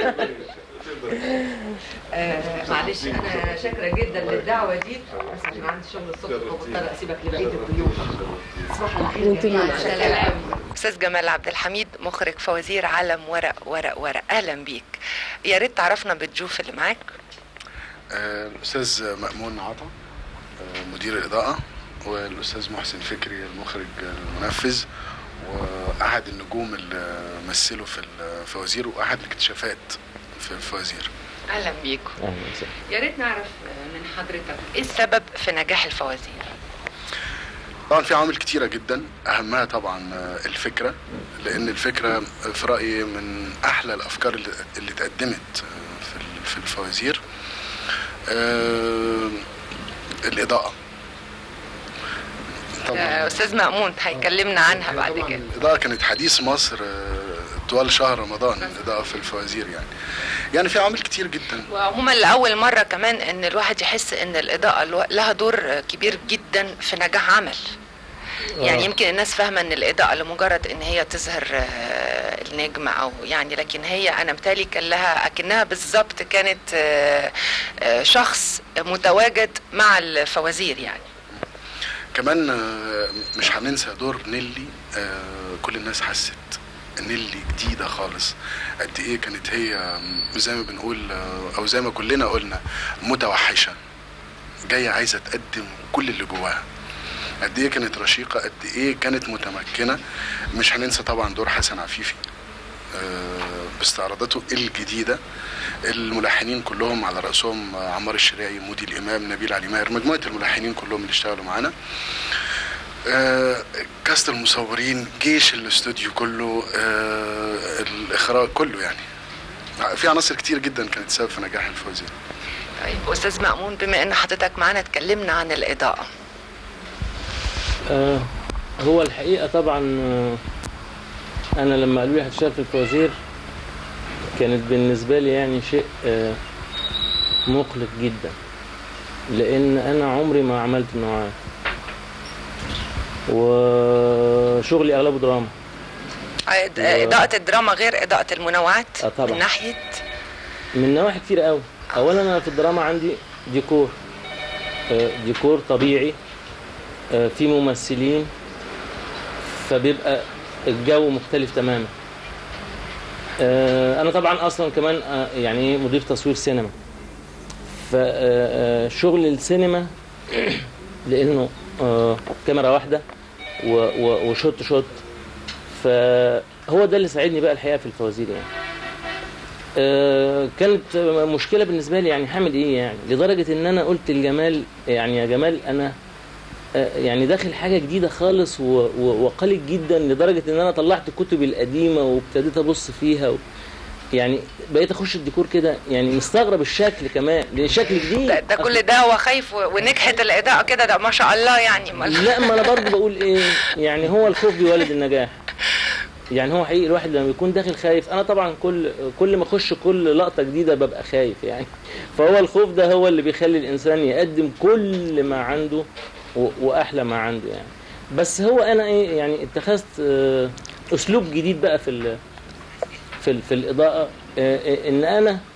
آه، معلش انا شاكره جدا للدعوه دي بس عشان عندي شغل الصبح ومضطره اسيبك لبقيه الضيوف تصبح على خير وانتم جميعاً. مع سلام. استاذ جمال عبد الحميد مخرج فوازير عالم ورق ورق ورق اهلا بيك يا ريت تعرفنا بالضيوف اللي معاك آه، الأستاذ مأمون عطا آه، مدير الإضاءة والأستاذ محسن فكري المخرج المنفذ وأحد النجوم اللي مثلوا في الفوازير وأحد الاكتشافات في الفوازير اهلا بيكم اهلا وسهلا يا ريت نعرف من حضرتك ايه السبب في نجاح الفوازير طبعا في عوامل كتيرة جدا أهمها طبعا آه، الفكرة لأن الفكرة في رأيي من أحلى الأفكار اللي, اللي اتقدمت آه، في ال- في الفوازير آه، الإضاءة آه، استاذ مأمون هيكلمنا عنها بعد كده الإضاءة كانت حديث مصر آه، طوال شهر رمضان الإضاءة في الفوازير يعني يعني في عوامل كتير جدا وعموما لأول مرة كمان إن الواحد يحس إن الإضاءة لو- لها دور كبير جدا في نجاح عمل يعني آه. يمكن الناس فاهمة إن الإضاءة لمجرد إن هي تظهر آه، النجم أو يعني لكن هي أنا متهيألي كان لها أكنها بالظبط كانت آه، آه، شخص متواجد مع الفوازير يعني كمان آه، مش هننسى دور نيلي آه، كل الناس حست نيلي جديدة خالص قد ايه كانت هي آم، زي ما بنقول آه، او زي ما كلنا قلنا متوحشة جاية عايزة تقدم كل اللي جواها قد ايه كانت رشيقة قد ايه كانت متمكنة مش هننسى طبعا دور حسن عفيفي آه، باستعراضاته الجديدة الملحنين كلهم على رأسهم آه، عمار الشريعي مودي الإمام نبيل علي ماهر مجموعة الملحنين كلهم اللي اشتغلوا معانا آه، كاست المصورين جيش الاستوديو كله آه، الإخراج كله يعني في عناصر كتير جدا كانت سبب في نجاح الفوزي طيب أستاذ مأمون بما إن حضرتك معانا اتكلمنا عن الإضاءة آه هو الحقيقة طبعا آه أنا لما قالوا لي هتشتغل في الفوازير كانت بالنسبة لي يعني شيء آه مقلق جدا لأن أنا عمري ما عملت نوعات وشغلي أغلبه دراما إض- إضاءة الدراما غير إضاءة المنوعات آه طبعا. من ناحية من نواحي كتير قوي اولا انا في الدراما عندي ديكور آه، ديكور طبيعي آه، في ممثلين فبيبقى الجو مختلف تماما آه، انا طبعا اصلا كمان آه، يعني مدير تصوير سينما فشغل السينما لانه آه، كاميرا واحده و- و- وشوت شوت فهو ده اللي ساعدني بقى الحقيقه في الفوازير يعني آه، كانت مشكله بالنسبه لي يعني هعمل ايه يعني لدرجه ان انا قلت لجمال يعني يا جمال انا آه، يعني داخل حاجه جديده خالص و- و- وقلق جدا لدرجه ان انا طلعت الكتب القديمه وابتديت ابص فيها و يعني بقيت اخش الديكور كده يعني مستغرب الشكل كمان لان شكل جديد ده, ده كل ده هو خايف و- ونجحت الإضاءة كده ده ما شاء الله يعني ما لا ما انا برضه بقول ايه يعني هو الخوف بيولد النجاح يعني هو حقيقي الواحد لما بيكون داخل خايف انا طبعا كل كل ما اخش كل لقطه جديده ببقى خايف يعني فهو الخوف ده هو اللي بيخلي الانسان يقدم كل ما عنده و- واحلى ما عنده يعني بس هو انا ايه يعني اتخذت آه، اسلوب جديد بقى في ال في ال في الاضاءه آه، آه، ان انا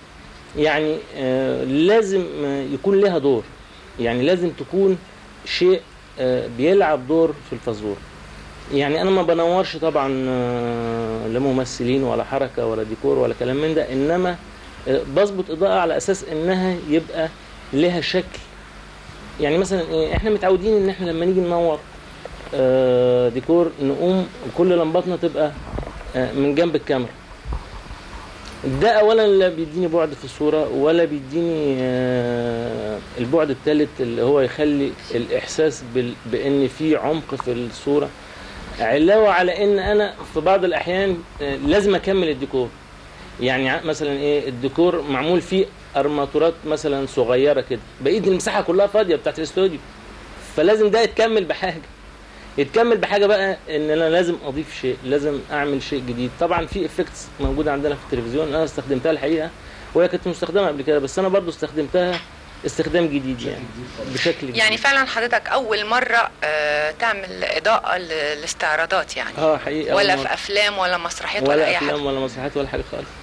يعني آه، لازم آه، يكون لها دور يعني لازم تكون شيء آه، بيلعب دور في الفازور يعني انا ما بنورش طبعا آه، لا ممثلين ولا حركه ولا ديكور ولا كلام من ده انما آه، بظبط اضاءه على اساس انها يبقى لها شكل يعني مثلا إيه احنا متعودين ان احنا لما نيجي ننور آه، ديكور نقوم كل لمباتنا تبقى آه، من جنب الكاميرا ده اولا لا بيديني بعد في الصوره ولا بيديني آه، البعد الثالث اللي هو يخلي الاحساس بال- بان في عمق في الصوره علاوه على ان انا في بعض الاحيان آه، لازم اكمل الديكور يعني ع- مثلا ايه الديكور معمول فيه ارماتورات مثلا صغيره كده بقيه المساحه كلها فاضيه بتاعت الاستوديو فلازم ده يتكمل بحاجه يتكمل بحاجه بقى ان انا لازم اضيف شيء لازم اعمل شيء جديد طبعا في افكتس موجوده عندنا في التلفزيون انا استخدمتها الحقيقه وهي كانت مستخدمه قبل كده بس انا برضو استخدمتها استخدام جديد يعني بشكل جديد يعني فعلا حضرتك اول مره آه، تعمل اضاءه للاستعراضات يعني اه حقيقه ولا أول في مرة. افلام ولا مسرحيات ولا, ولا اي حاجه افلام ولا مسرحيات ولا حاجه خالص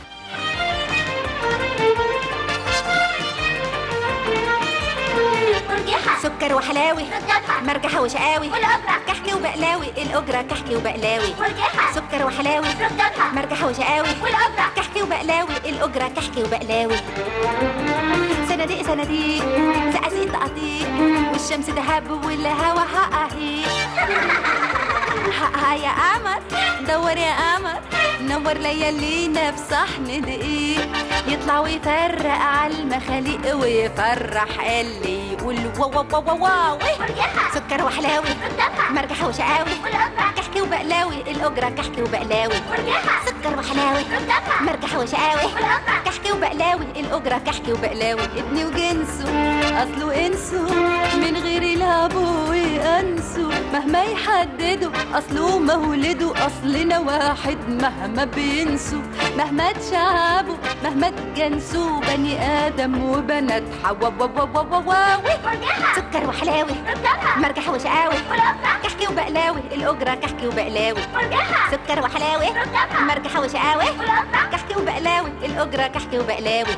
سكر وحلاوي مرجحة وشقاوي كحكي وبقلاوي الأجرة كحكي وبقلاوي سكر وحلاوي مرجحة وشقاوي كحكي وبقلاوي الأجرة كحكي وبقلاوي صناديق صناديق زقازيق دقاطيق والشمس دهب والهوا حقاهيق حقها يا قمر دور يا قمر نور ليالينا في صحن دقيق يطلع ويفرق على المخاليق ويفرح اللي يقول واو واو واو واو واو سكر وحلاوي مرجحة وشقاوي كحكي وبقلاوي الأجرة كحكي وبقلاوي سكر وحلاوي مرجحة وشقاوي كحكي وبقلاوي الأجرة كحكي وبقلاوي ابني وجنسه أصله إنسه من غير يلعبوا ويأنسوا مهما يحددوا أصله مولده أصلنا واحد مهما بينسوا مهما تشعبوا مهما تجنسوا بني آدم وبنات حوا واو واو واو واو واو سكر وحلاوي مرجحة وشقاوي كحكي وبقلاوي الأجرة كحكي وبقلاوي سكر وحلاوي مرجحة وشقاوي كحكي وبقلاوي الأجرة كحكي وبقلاوي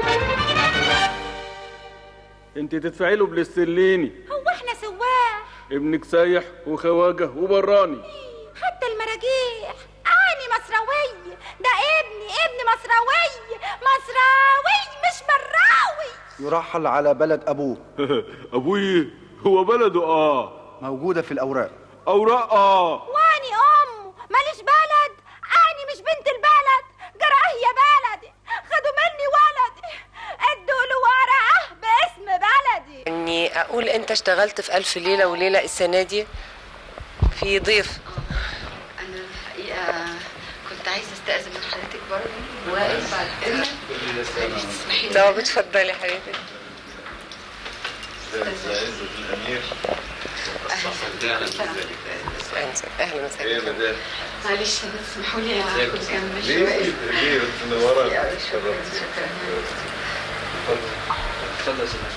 انت تدفعي له بالاسترليني هو احنا سواح ابنك سايح وخواجه وبراني حتى المراجيح أني مصراوي ده ابني ابني مصراوي مصراوي مش براوي يرحل على بلد أبوه ابوي هو بلده اه موجودة في الأوراق اوراق اه واني أمه ماليش بلد أني مش بنت البلد جراه يا بلدي خدوا مني ولدي ادوا له ورقة باسم بلدي اني اقول انت اشتغلت في الف ليله وليله السنه دي في ضيف انا الحقيقه كنت عايزه استاذن من حضرتك برضه واقف بعد اذنك تسمحي لي طب اتفضلي حبيبتي اهلا وسهلا معلش تسمحوا لي ازيك؟ اخد جنب ليه؟ شويه ليه؟ منورة. يا شرفتي. شكرا اتفضل يا سيدي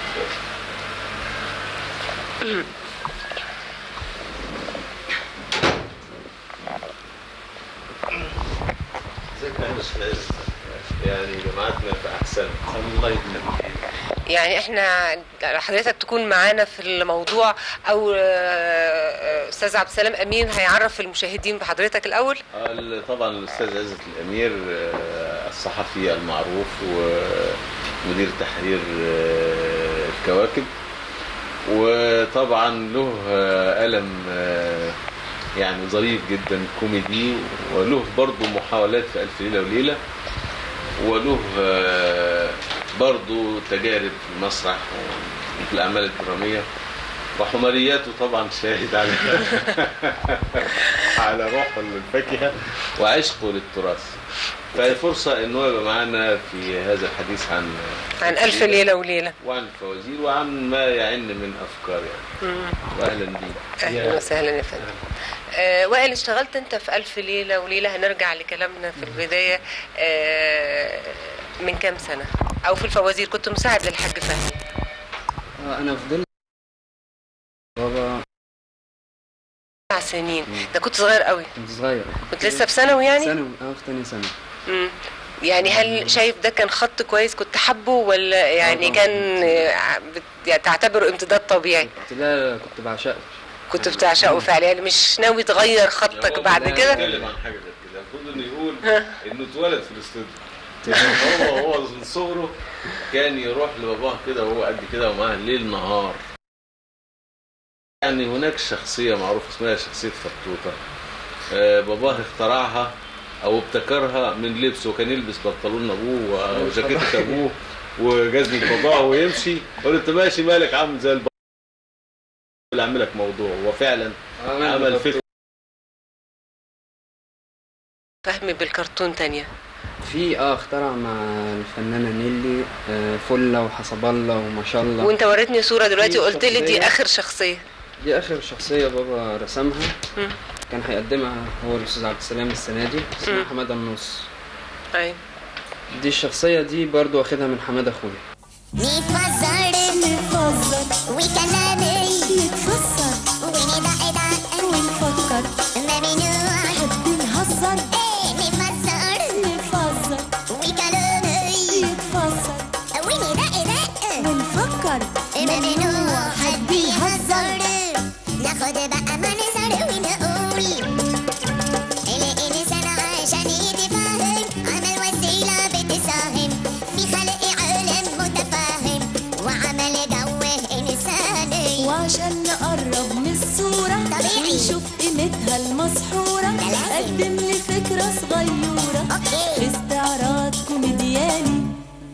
ازيك يا أستاذ؟ يعني جماعتنا في احسن الله يبارك يعني احنا حضرتك تكون معانا في الموضوع او آه، استاذ عبد السلام امين هيعرف المشاهدين بحضرتك الاول ال- طبعا الاستاذ عزت الامير آه، الصحفي المعروف ومدير تحرير آه، الكواكب وطبعا له آه، قلم آه، يعني ظريف جدا كوميدي وله برضه محاولات في ألف ليلة وليلة وله آه، برضه تجارب في المسرح وفي الأعمال الدرامية وحمارياته طبعا شاهد على على روحه للفاكهة وعشقه للتراث فهي فرصة إن هو يبقى معانا في هذا الحديث عن عن الف ليله وليله وعن الفوازير وعن ما يعن من أفكار يعني مم. وأهلا بيك اهلا وسهلا يا فندم آه وائل اشتغلت انت في الف ليله وليله هنرجع لكلامنا في البدايه آه من كام سنه او في الفوازير كنت مساعد للحاج فهمي آه، انا فضلت بابا تسع سنين ده كنت صغير قوي كنت صغير كنت لسه في ثانوي يعني ثانوي اه في تانية ثانوي مم. يعني هل شايف ده كان خط كويس كنت حابه ولا يعني كان آه، بت- يعني تعتبره امتداد طبيعي كنت ده كنت بعشقه كنت بتعشقه فعلا يعني مش ناوي تغير خطك بعد كده اتكلم عن حاجه زي كده المفروض انه يقول انه اتولد في الاستوديو يعني هو هو من صغره كان يروح لباباه كده وهو قد كده ومعاه ليل نهار يعني هناك شخصيه معروفه اسمها شخصيه فطوطه آه، باباه اخترعها او ابتكرها من لبسه كان يلبس بنطلون ابوه وجاكيته ابوه وجزمه باباه ويمشي يقول له انت ماشي مالك عامل زي البابا اللي عامل لك موضوع هو فعلا عمل فكره فهمي بالكرتون تانية في اه اخترع مع الفنانة نيلي آه فلة وحسب الله وما شاء الله وانت وريتني صورة دلوقتي في وقلت لي دي شخصية- اخر شخصية دي اخر شخصية بابا رسمها مم. كان هيقدمها هو الاستاذ عبد السلام السنة دي اسمها مم. حمادة النص ايوه دي الشخصية دي برضو واخدها من حمادة اخويا نتفزر نتفزر وكلامي يتفسر وندقدق ونفكر ممنوع نحب نهزر ايه نفزر نفزر وكلامي يتفسر وندقدق ونفكر ممنوع حد يهزر ناخد بقى ما نزر ونقول الإنسان عشان يتفاهم عمل وسيلة بتساهم في خلق عالم متفاهم وعمل جو إنساني وعشان نقرب من الصورة طبيعي. ونشوف قيمتها المسحورة قدم لي فكرة صغيرة في استعراض كوميدياني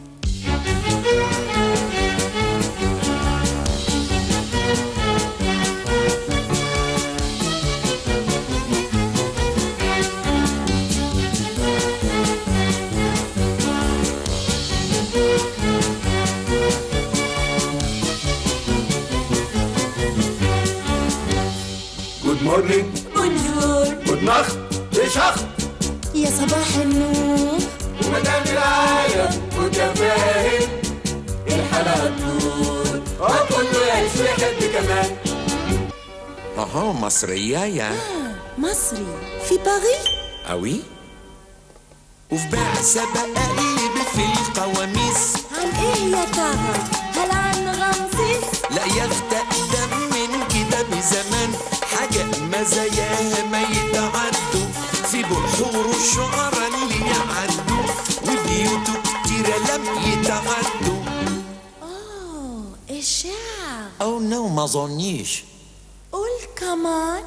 جود مورنينج بونجور جود ناخت اشخت يا صباح النور ومدام العالم متفاهم الحلقة تدور وكله يعيش ويحب كمان اهو مصرية يا مصري في باريس قوي وفي بعثة بقلب في القواميس عن ايه يا ترى هل عن رمسيس لا يخت أقدم من كده بزمان حاجة مزاياها ما يتعدوا في بحور الشعراء اللي يعدوا وبيوتو كتيرة لم يتعدوا اوه الشعر أو نو ما ظنيش قول كمان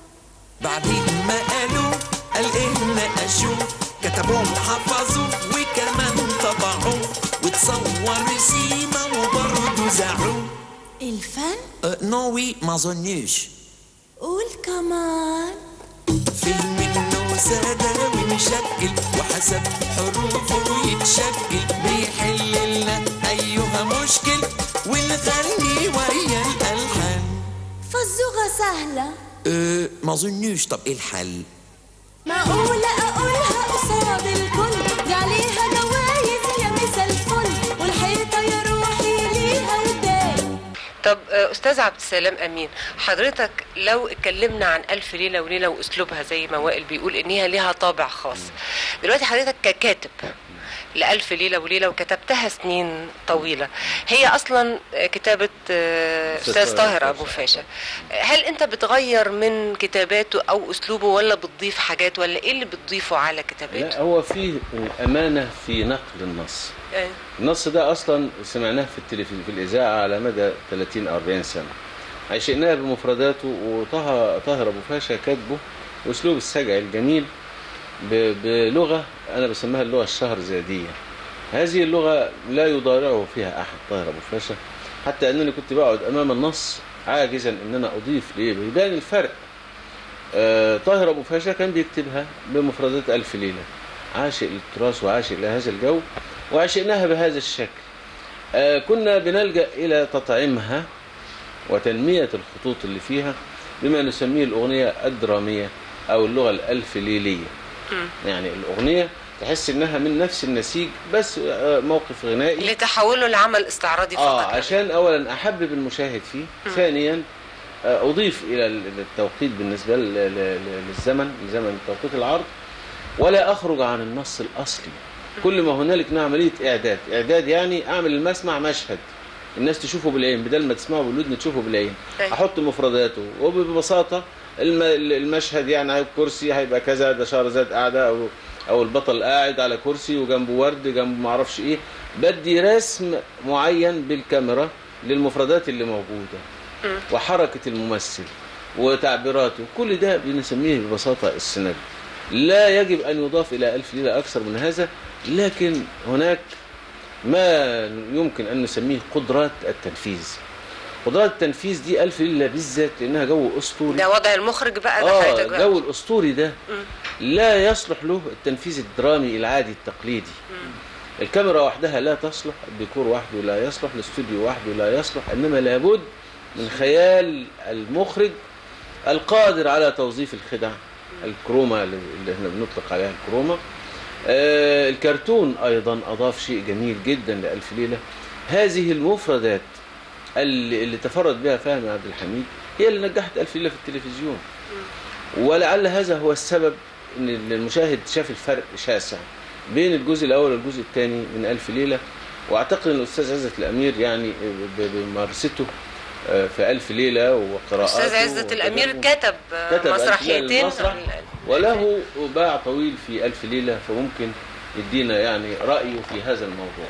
بعدين ما قالوا قال إيه نقشوا كتبوا وحفظوا وكمان طبعوا وتصور سيما وبرضه زعوا الفن أه نوي ما ظنيش قول كمان فيلم منه سادة ومشكل وحسب حروفه يتشكل بيحل لنا أيها مشكل ونغني ويا الألحان فالزغة سهلة أه ما ظنيش طب إيه الحل معقولة أقولها قصاد الكل دي عليها جوايز يا مسا الفل والحيطة يا روحي ليها وداي طب آه، استاذ عبد السلام امين حضرتك لو اتكلمنا عن الف ليله وليله واسلوبها زي ما وائل بيقول ان هي ليها طابع خاص دلوقتي حضرتك ككاتب لألف ليلة وليلة وكتبتها سنين طويلة هي أصلا آه، كتابة آه، أستاذ أستاذ طاهر طاهر أبو فاشا هل أنت بتغير من كتاباته أو أسلوبه ولا بتضيف حاجات ولا إيه اللي بتضيفه على كتاباته؟ لا هو في أمانة في نقل النص أيوة. النص ده أصلا سمعناه في التلفزيون في الإذاعة على مدى 30 أو 40 سنة عشقناه بمفرداته وطه طاهر أبو فاشا كاتبه وأسلوب السجع الجميل ب- بلغة أنا بسميها اللغة الشهرزادية هذه اللغة لا يضارعه فيها أحد طاهر أبو فاشا حتى أنني كنت بقعد أمام النص عاجزا أن أنا أضيف ليه بيبان الفرق آه، طاهر أبو فاشا كان بيكتبها بمفردات ألف ليلة عاشق للتراث وعاشق لهذا الجو وعشقناها بهذا الشكل آه، كنا بنلجأ إلى تطعيمها وتنمية الخطوط اللي فيها بما نسميه الأغنية الدرامية أو اللغة الألف ليلية يعني الأغنية تحس إنها من نفس النسيج بس آه، موقف غنائي لتحوله لعمل استعراضي اه فقط عشان اولا احبب المشاهد فيه مم. ثانيا آه، اضيف الى ال- التوقيت بالنسبه ل- ل- ل- للزمن لزمن توقيت العرض ولا اخرج عن النص الاصلي كل ما هنالك انها عمليه اعداد اعداد يعني اعمل المسمع مشهد الناس تشوفه بالعين بدل ما تسمعه بالودن تشوفه بالعين أيوة. احط مفرداته وببساطه الم- المشهد يعني هيبقى كرسي هيبقى كذا ده شهرزاد قاعده او او البطل قاعد على كرسي وجنبه ورد جنبه ما اعرفش ايه بدي رسم معين بالكاميرا للمفردات اللي موجوده وحركه الممثل وتعبيراته كل ده بنسميه ببساطه السيناريو لا يجب ان يضاف الى الف ليله اكثر من هذا لكن هناك ما يمكن ان نسميه قدرات التنفيذ قدرات التنفيذ دي الف ليله بالذات لانها جو اسطوري ده وضع المخرج بقى ده اه حياتك بقى. الجو الاسطوري ده مم. لا يصلح له التنفيذ الدرامي العادي التقليدي الكاميرا وحدها لا تصلح الديكور وحده لا يصلح الاستوديو وحده لا يصلح انما لابد من خيال المخرج القادر على توظيف الخدع الكروما اللي احنا بنطلق عليها الكروما آه الكرتون ايضا اضاف شيء جميل جدا لالف ليله هذه المفردات اللي, اللي تفرد بها فهمي عبد الحميد هي اللي نجحت الف ليله في التلفزيون ولعل هذا هو السبب ان المشاهد شاف الفرق شاسع بين الجزء الاول والجزء الثاني من الف ليله واعتقد ان الاستاذ عزت الامير يعني ب- بممارسته آه، في الف ليله وقراءاته استاذ عزت الامير وكتابه. كتب كتب ألف مسرحيتين ليلة للمسرح وله باع طويل في ألف ليلة فممكن يدينا يعني رأيه في هذا الموضوع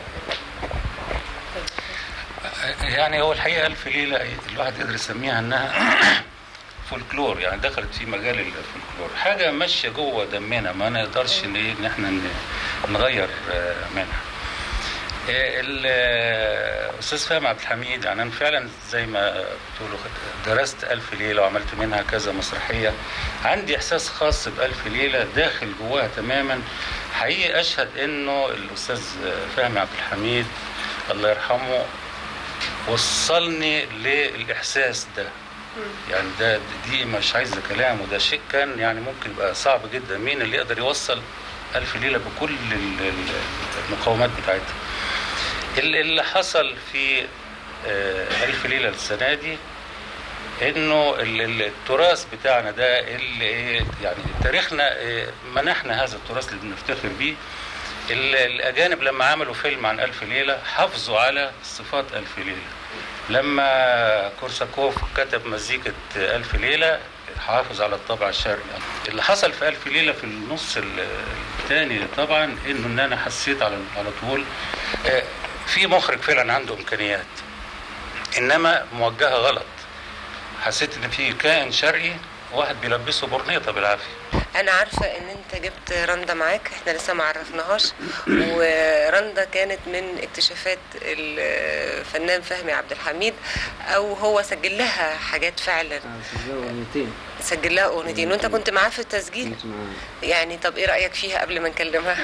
يعني هو الحقيقه الف ليله الواحد يقدر يسميها انها فولكلور يعني دخلت في مجال الفولكلور حاجه ماشيه جوه دمنا ما نقدرش ان إيه إن احنا ن- نغير آه، منها آه، ال- آه، استاذ فهمي عبد الحميد يعني انا فعلا زي ما بتقولوا درست الف ليله وعملت منها كذا مسرحيه عندي احساس خاص بالف ليله داخل جواها تماما حقيقي اشهد انه الاستاذ فهمي عبد الحميد الله يرحمه وصلني للاحساس ده يعني ده دي مش عايزه كلام وده شيء كان يعني ممكن يبقى صعب جدا مين اللي يقدر يوصل ألف ليلة بكل ال- ال- المقومات بتاعتها ال- اللي حصل في آه، ألف ليلة السنة دي انه ال- ال- التراث بتاعنا ده اللي إيه يعني تاريخنا إيه منحنا هذا التراث اللي بنفتخر بيه ال- الاجانب لما عملوا فيلم عن الف ليله حافظوا على صفات الف ليله لما كورساكوف كتب مزيكة ألف ليلة حافظ على الطابع الشرقي اللي حصل في ألف ليلة في النص ال- الثاني طبعا إنه إن أنا حسيت على على طول آه، في مخرج فعلا عنده إمكانيات إنما موجهة غلط حسيت إن في كائن شرقي واحد بيلبسه برنيطة بالعافية انا عارفه ان انت جبت رندا معاك احنا لسه ما عرفناهاش ورندا كانت من اكتشافات الفنان فهمي عبد الحميد او هو سجل لها حاجات فعلا سجلوا اغنيتين سجل لها اغنيتين وانت كنت معاه في التسجيل كنت معاه يعني طب ايه رايك فيها قبل ما نكلمها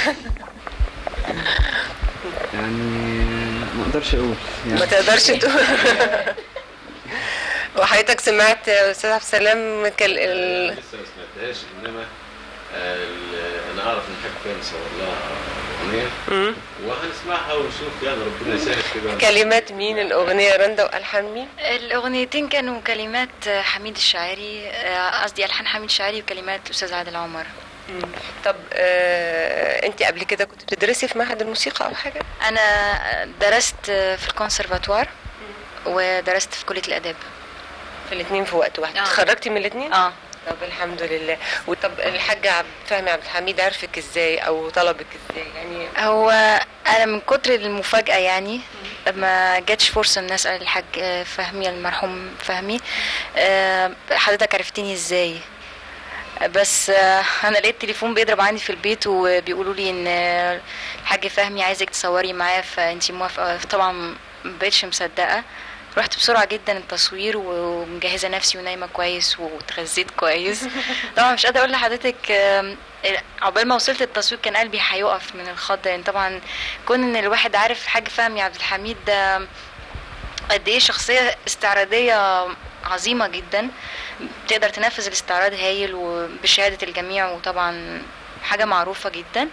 يعني ما اقدرش اقول يعني ما تقدرش تقول وحضرتك سمعت يا استاذ عبد السلام كل... ال... لسه ما سمعتهاش انما آه، ال- انا اعرف ان حاج فاهم صور لها اغنيه مم. وهنسمعها ونشوف يعني ربنا يسهل كده كلمات مين الاغنيه رندا والحان مين الأغنيتين كانوا كلمات حميد الشاعري آه، قصدي ألحان حميد الشاعري وكلمات الأستاذ عادل عمر طب آه، انت قبل كده كنت بتدرسي في معهد الموسيقى او حاجه أنا درست في الكونسرفاتوار ودرست في كلية الآداب في الاثنين في وقت واحد آه. اتخرجتي من الاثنين اه طب الحمد لله وطب الحاج عبد فهمي عبد الحميد عرفك ازاي او طلبك ازاي يعني هو أنا من كتر المفاجأة يعني ما جاتش فرصة إن أسأل الحاج آه، فهمي المرحوم فهمي آه، حضرتك عرفتني ازاي بس آه، انا لقيت تليفون بيضرب عندي في البيت وبيقولوا لي ان آه، الحاج فهمي عايزك تصوري معاه فانتي موافقه طبعا ما بقتش مصدقه رحت بسرعه جدا التصوير ومجهزه نفسي ونايمه كويس واتغذيت كويس طبعا مش قادره اقول لحضرتك آم، عقبال ما وصلت التصوير كان قلبي هيقف من الخض يعني طبعا كون ان الواحد عارف حاج فهمي عبد الحميد ده قد ايه شخصيه استعراضيه عظيمه جدا تقدر تنفذ الاستعراض هايل وبشهاده الجميع وطبعا حاجه معروفه جدا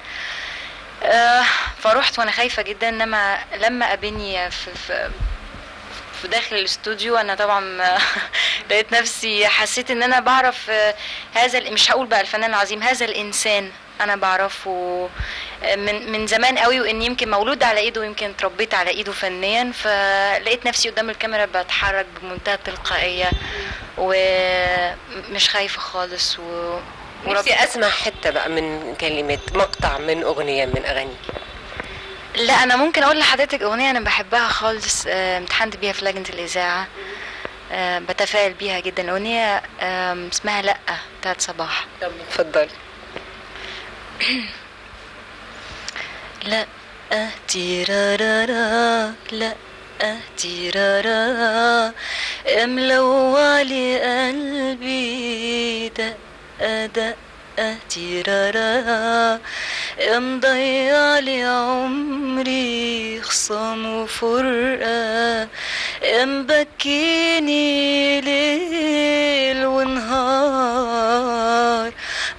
آه، فروحت وانا خايفه جدا انما لما قابلني في, في في داخل الاستوديو انا طبعا لقيت نفسي حسيت ان انا بعرف آه، هذا ال- مش هقول بقى الفنان العظيم هذا الانسان انا بعرفه آه، من من زمان قوي واني يمكن مولود على ايده ويمكن اتربيت على ايده فنيا فلقيت نفسي قدام الكاميرا بتحرك بمنتهى التلقائيه ومش خايفه خالص و نفسي اسمع حته بقى من كلمات مقطع من اغنيه من اغانيك لا انا ممكن اقول لحضرتك اغنيه انا بحبها خالص آه، امتحنت بيها في لجنه الاذاعه آه، بتفائل بيها جدا الاغنيه آم، اسمها لا بتاعت صباح طب اتفضلي لا تيرارارا لا تيرارا ملوعلي قلبي دق دق تيرارا مضيع لي عمري خصام وفرقة مبكيني ليل ونهار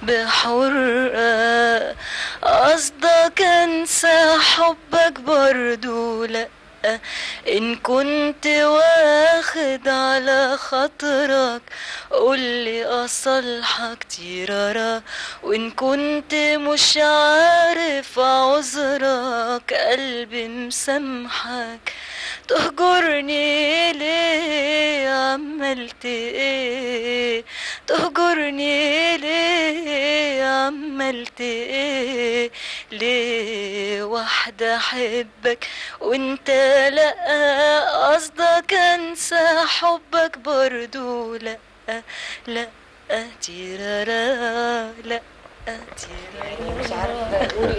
بحرقة قصدك انسى حبك برضو لأ إن كنت واخد على خاطرك قولي أصلحك تيرارا وإن كنت مش عارف عذرك قلبي مسامحك تهجرني ليه عملت ايه تهجرني ليه عملت ايه ليه واحدة احبك وانت لا قصدك انسى حبك برضو لا لا تيرارا لا تيرارا مش عارفه اقول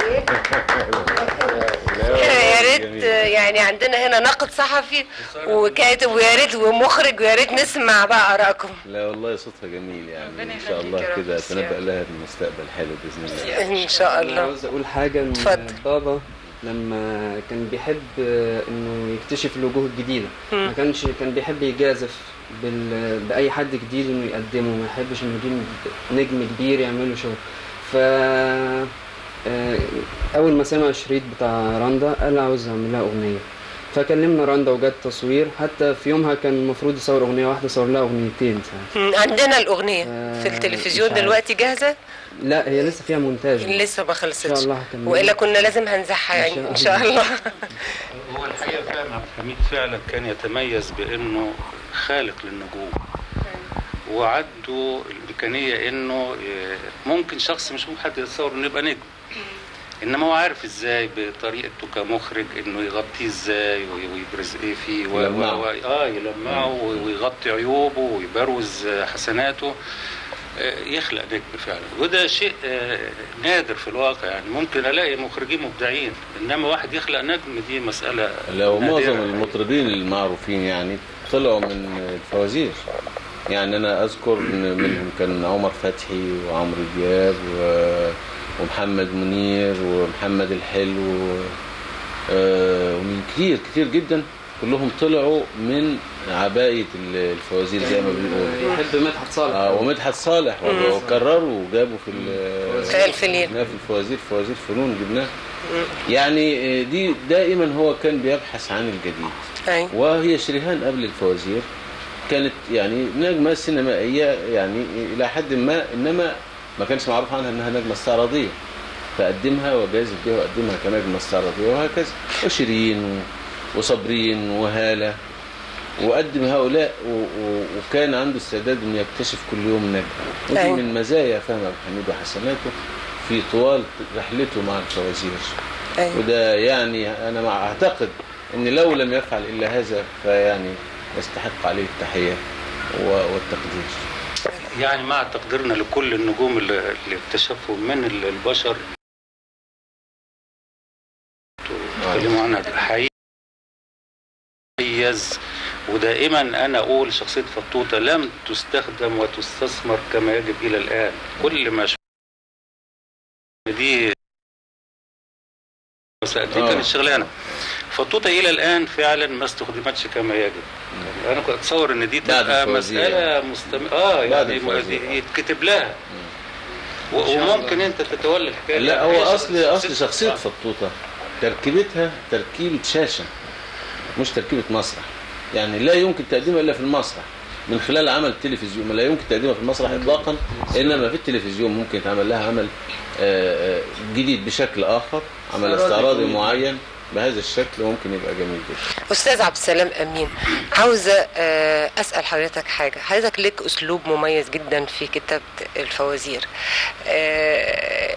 ايه يا ريت يعني عندنا هنا ناقد صحفي وكاتب ويا ريت ومخرج ويا ريت نسمع بقى ارائكم لا والله صوتها جميل يعني ان شاء الله كده تنبأ لها المستقبل حلو باذن الله ان شاء أنا عاوز اقول حاجه ان اتفضل. بابا لما كان بيحب آه، انه يكتشف الوجوه الجديده مم. ما كانش كان بيحب يجازف بال... باي حد جديد انه يقدمه ما يحبش انه يجيب نجم كبير يعمل له شغل ف آه، اول ما سمع الشريط بتاع رندا قال عاوز اعمل لها اغنيه فكلمنا رندا وجت تصوير حتى في يومها كان المفروض يصور اغنيه واحده صور لها اغنيتين ساعتها مم، عندنا الاغنيه في آه، التلفزيون مش عارف. دلوقتي جاهزه لا هي لسه فيها مونتاج لسه ما خلصتش ان شاء الله هكمل والا كنا لازم هنزحها يعني ان شاء الله هو الحقيقه فعلا عبد الحميد فعلا كان يتميز بانه خالق للنجوم وعنده الامكانيه انه ي- ممكن شخص مش ممكن حد يتصور انه يبقى نجم انما هو عارف ازاي بطريقته كمخرج انه يغطيه ازاي وي- ويبرز ايه فيه و... يلمعه. و... و... اه يلمعه ويغطي عيوبه ويبروز حسناته آه، يخلق نجم فعلا وده شيء آه، نادر في الواقع يعني ممكن الاقي مخرجين مبدعين انما واحد يخلق نجم دي مساله لو نادرة. معظم المطربين المعروفين يعني طلعوا من الفوازير يعني انا اذكر ان منهم كان عمر فتحي وعمرو دياب و- ومحمد منير ومحمد الحلو آه، ومن كتير كتير جدا كلهم طلعوا من عباية ال- الفوازير زي ما بنقول يحب مدحت صالح اه ومدحت صالح مم. وكرروا وجابوا في ال- في الفليل. جبناه في الفوازير فوازير فنون جبناه يعني آه، دي دائما هو كان بيبحث عن الجديد أيوة. وهي شريهان قبل الفوازير كانت يعني نجمة سينمائية يعني إلى حد ما إنما ما كانش معروف عنها إنها نجمة استعراضية فقدمها وجازف بها وقدمها كنجمة استعراضية وهكذا وشيرين و- وصابرين وهالة وقدم هؤلاء و... و... وكان عنده استعداد انه يكتشف كل يوم نجم ودي أيوة. من مزايا فهم عبد الحميد وحسناته في طوال رحلته مع الفوازير أيوة. وده يعني انا مع اعتقد ان لو لم يفعل الا هذا فيعني يستحق عليه التحيه و... والتقدير يعني مع تقديرنا لكل النجوم اللي اللي اكتشفوا من ال- البشر تكلموا عنها حقيقي مميز ودائما انا اقول شخصيه فطوطه لم تستخدم وتستثمر كما يجب الى الان كل ما ش- دي دي آه. كانت شغلانه فطوطه الى الان فعلا ما استخدمتش كما يجب انا كنت اتصور ان دي بعد تبقى الفوازير مساله يعني. مستم... اه بعد يعني الفوازير. يتكتب لها و- وممكن انت تتولى الحكايه لا هي هو اصل شخصية- اصل شخصيه فطوطه تركيبتها تركيبه شاشه مش تركيبه مسرح يعني لا يمكن تقديمها الا في المسرح من خلال عمل تلفزيون لا يمكن تقديمها في المسرح اطلاقا انما في التلفزيون ممكن يتعمل لها عمل آه، آه، جديد بشكل اخر عمل استعراضي استعراضي كوميدي. معين بهذا الشكل ممكن يبقى جميل جدا استاذ عبد السلام امين عاوزه آه، اسال حضرتك حاجه حضرتك لك اسلوب مميز جدا في كتابه الفوازير آه،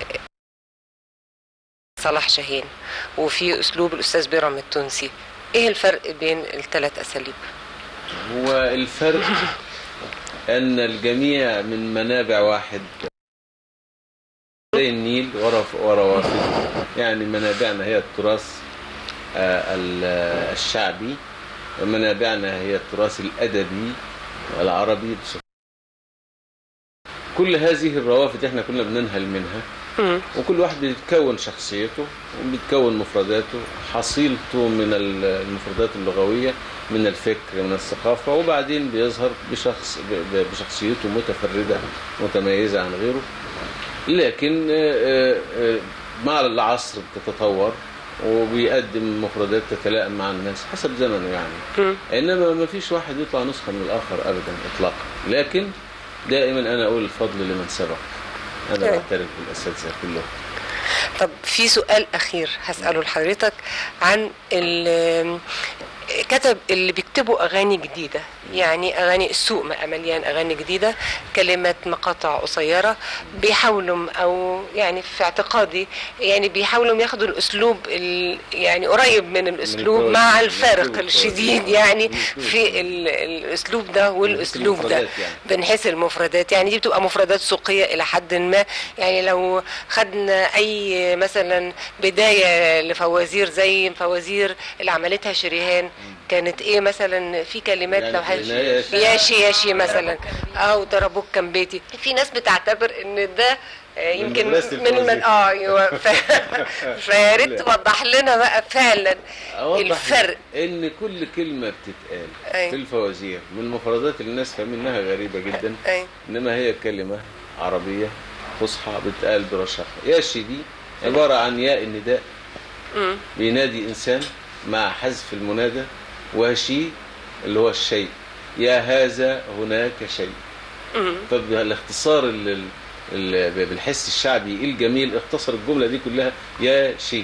صلاح شاهين وفي اسلوب الاستاذ بيرام التونسي ايه الفرق بين الثلاث اساليب هو الفرق ان الجميع من منابع واحد زي النيل ورا ورا وافد يعني منابعنا هي التراث آه، ال- آه، الشعبي ومنابعنا هي التراث الادبي العربي بصفة كل هذه الروافد احنا كنا بننهل منها وكل واحد بيتكون شخصيته وبيتكون مفرداته حصيلته من ال- المفردات اللغوية من الفكر من الثقافة وبعدين بيظهر بشخص ب- ب- بشخصيته متفردة متميزة عن غيره لكن آه، آه، آه، مع العصر بتتطور وبيقدم مفردات تتلائم مع الناس حسب زمنه يعني انما ما فيش واحد يطلع نسخه من الاخر ابدا اطلاقا لكن دائما انا اقول الفضل لمن سبق انا أيوة. بعترف بالاساتذه كلهم طب في سؤال اخير هساله لحضرتك عن ال- كتب اللي بيكتبوا اغاني جديده يعني اغاني السوق بقى مليان اغاني جديده كلمات مقاطع قصيره بيحاولوا او يعني في اعتقادي يعني بيحاولوا ياخدوا الاسلوب ال- يعني قريب من الاسلوب الفوازير. مع من الفارق أسلوب الشديد الفوازير. يعني في ال- الاسلوب ده والاسلوب ده المفردات يعني. بنحس المفردات يعني دي بتبقى مفردات سوقية إلى حد ما يعني لو خدنا أي مثلا بداية لفوازير زي فوازير اللي عملتها شريهان كانت إيه مثلا في كلمات يعني لو في هش النهاية شيء- ياشي ياشي مثلا أو ضربوك كان بيتي في ناس بتعتبر إن ده آه، يمكن مدرسة من من الفوازير. اه ايوه ف... فيا ريت توضح لنا بقى فعلا أوضح الفرق ان كل كلمه بتتقال أيوة. في الفوازير من المفردات اللي الناس فاهمينها غريبه جدا أيوة. انما هي كلمه عربيه فصحى بتقال برشاقه ياشي دي عباره عن ياء النداء مم. بينادي انسان مع حذف المنادى وشي اللي هو الشيء يا هذا هناك شيء مم. فالاختصار ال- ال- ال- بالحس الشعبي الجميل اختصر الجمله دي كلها يا شيء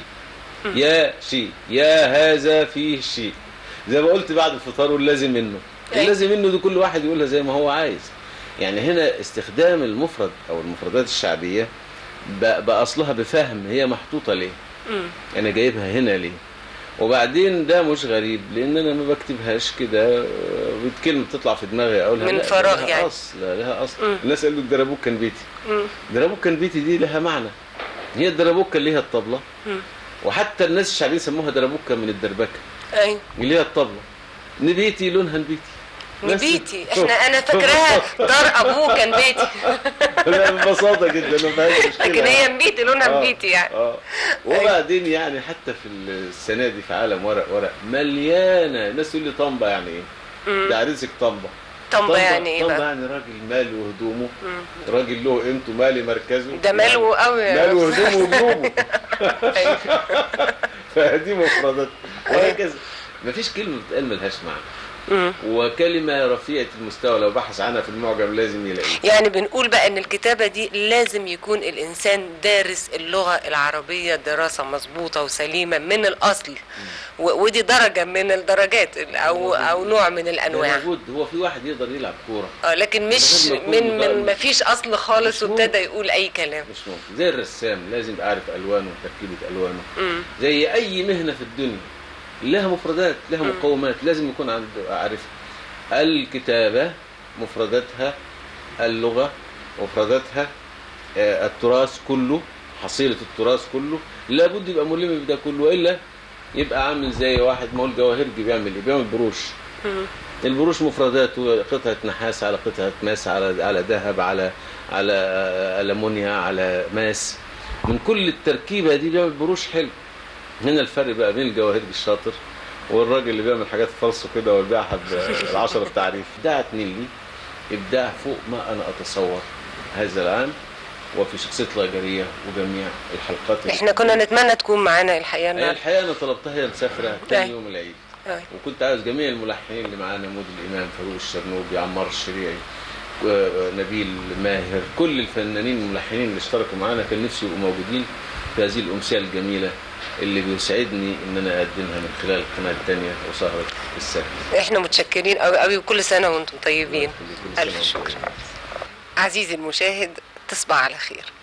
يا شيء يا هذا فيه شيء زي ما قلت بعد الفطار واللازم منه اللازم منه دي كل واحد يقولها زي ما هو عايز يعني هنا استخدام المفرد او المفردات الشعبيه ب- باصلها بفهم هي محطوطه ليه مم. انا جايبها هنا ليه وبعدين ده مش غريب لان انا ما بكتبهاش كده آه، كلمه بتطلع في دماغي اقولها من لا، فراغ لها يعني. اصل لها اصل مم. الناس قالوا الدرابوك كان بيتي مم. درابوك كان بيتي دي لها معنى هي الدرابوكه اللي هي الطبله مم. وحتى الناس الشعبيين سموها درابوكه من الدربكه أيوة اللي هي الطبله نبيتي لونها نبيتي بس. بيتي احنا انا فاكراها دار ابوه كان بيتي لا ببساطه جدا ما فيهاش مشكله لكن هي مبيتي لونها آه، مبيتي يعني اه وبعدين يعني حتى في السنه دي في عالم ورق ورق مليانه الناس تقول لي طنبه يعني ايه؟ مم. ده عريسك طنبه طنبة يعني ايه طنبه بقى؟ يعني راجل ماله وهدومه مم. راجل له قيمته مالي مركزه ده ماله قوي يا ماله أستاذ. هدومه وجنوبه فدي مفردات وهكذا مفيش كلمه بتتقال ملهاش معنى مم. وكلمه رفيعه المستوى لو بحث عنها في المعجم لازم يلاقيها يعني بنقول بقى ان الكتابة دي لازم يكون الانسان دارس اللغة العربية دراسة مظبوطة وسليمة من الاصل و- ودي درجة من الدرجات او او نوع من ده الانواع موجود هو في واحد يقدر يلعب كوره اه لكن مش من غير ما يكون من من مدرب. ما فيش اصل خالص مش وابتدى ممكن. يقول اي كلام مش ممكن زي الرسام لازم يبقى عارف الوانه وتركيبه الوانه مم. زي اي مهنه في الدنيا لها مفردات لها مقومات لازم يكون عنده عارفها الكتابه مفرداتها اللغه مفرداتها آه، التراث كله حصيله التراث كله لابد يبقى ملم بده كله والا يبقى عامل زي واحد ما هو الجواهرجي بيعمل ايه بيعمل بروش مم. البروش مفرداته قطعة نحاس على قطعة ماس على على ذهب على على ألمونيا على ماس من كل التركيبة دي بيعمل بروش حلو هنا الفرق بقى بين الجواهرجي الشاطر والراجل اللي بيعمل حاجات فرصه كده ويبيعها بالعشرة التعريف ابداعت نيلي ابداع فوق ما انا اتصور هذا العام وفي شخصيه لاجريه وجميع الحلقات اللي- احنا كنا نتمنى تكون معانا الحقيقة هي النهاردة. الحقيقه انا طلبتها هي مسافره أي. تاني يوم العيد أي. وكنت عاوز جميع الملحنين اللي معانا مود الامام فاروق الشرنوبي عمار الشريعي ونبيل ماهر كل الفنانين الملحنين اللي اشتركوا معانا كان نفسي يبقوا موجودين في هذه الامسيه الجميله اللي بيسعدني ان انا اقدمها من خلال القناه الثانيه وسهره السهل احنا متشكرين قوي قوي وكل سنه وانتم طيبين الف شكر عزيزي المشاهد تصبح على خير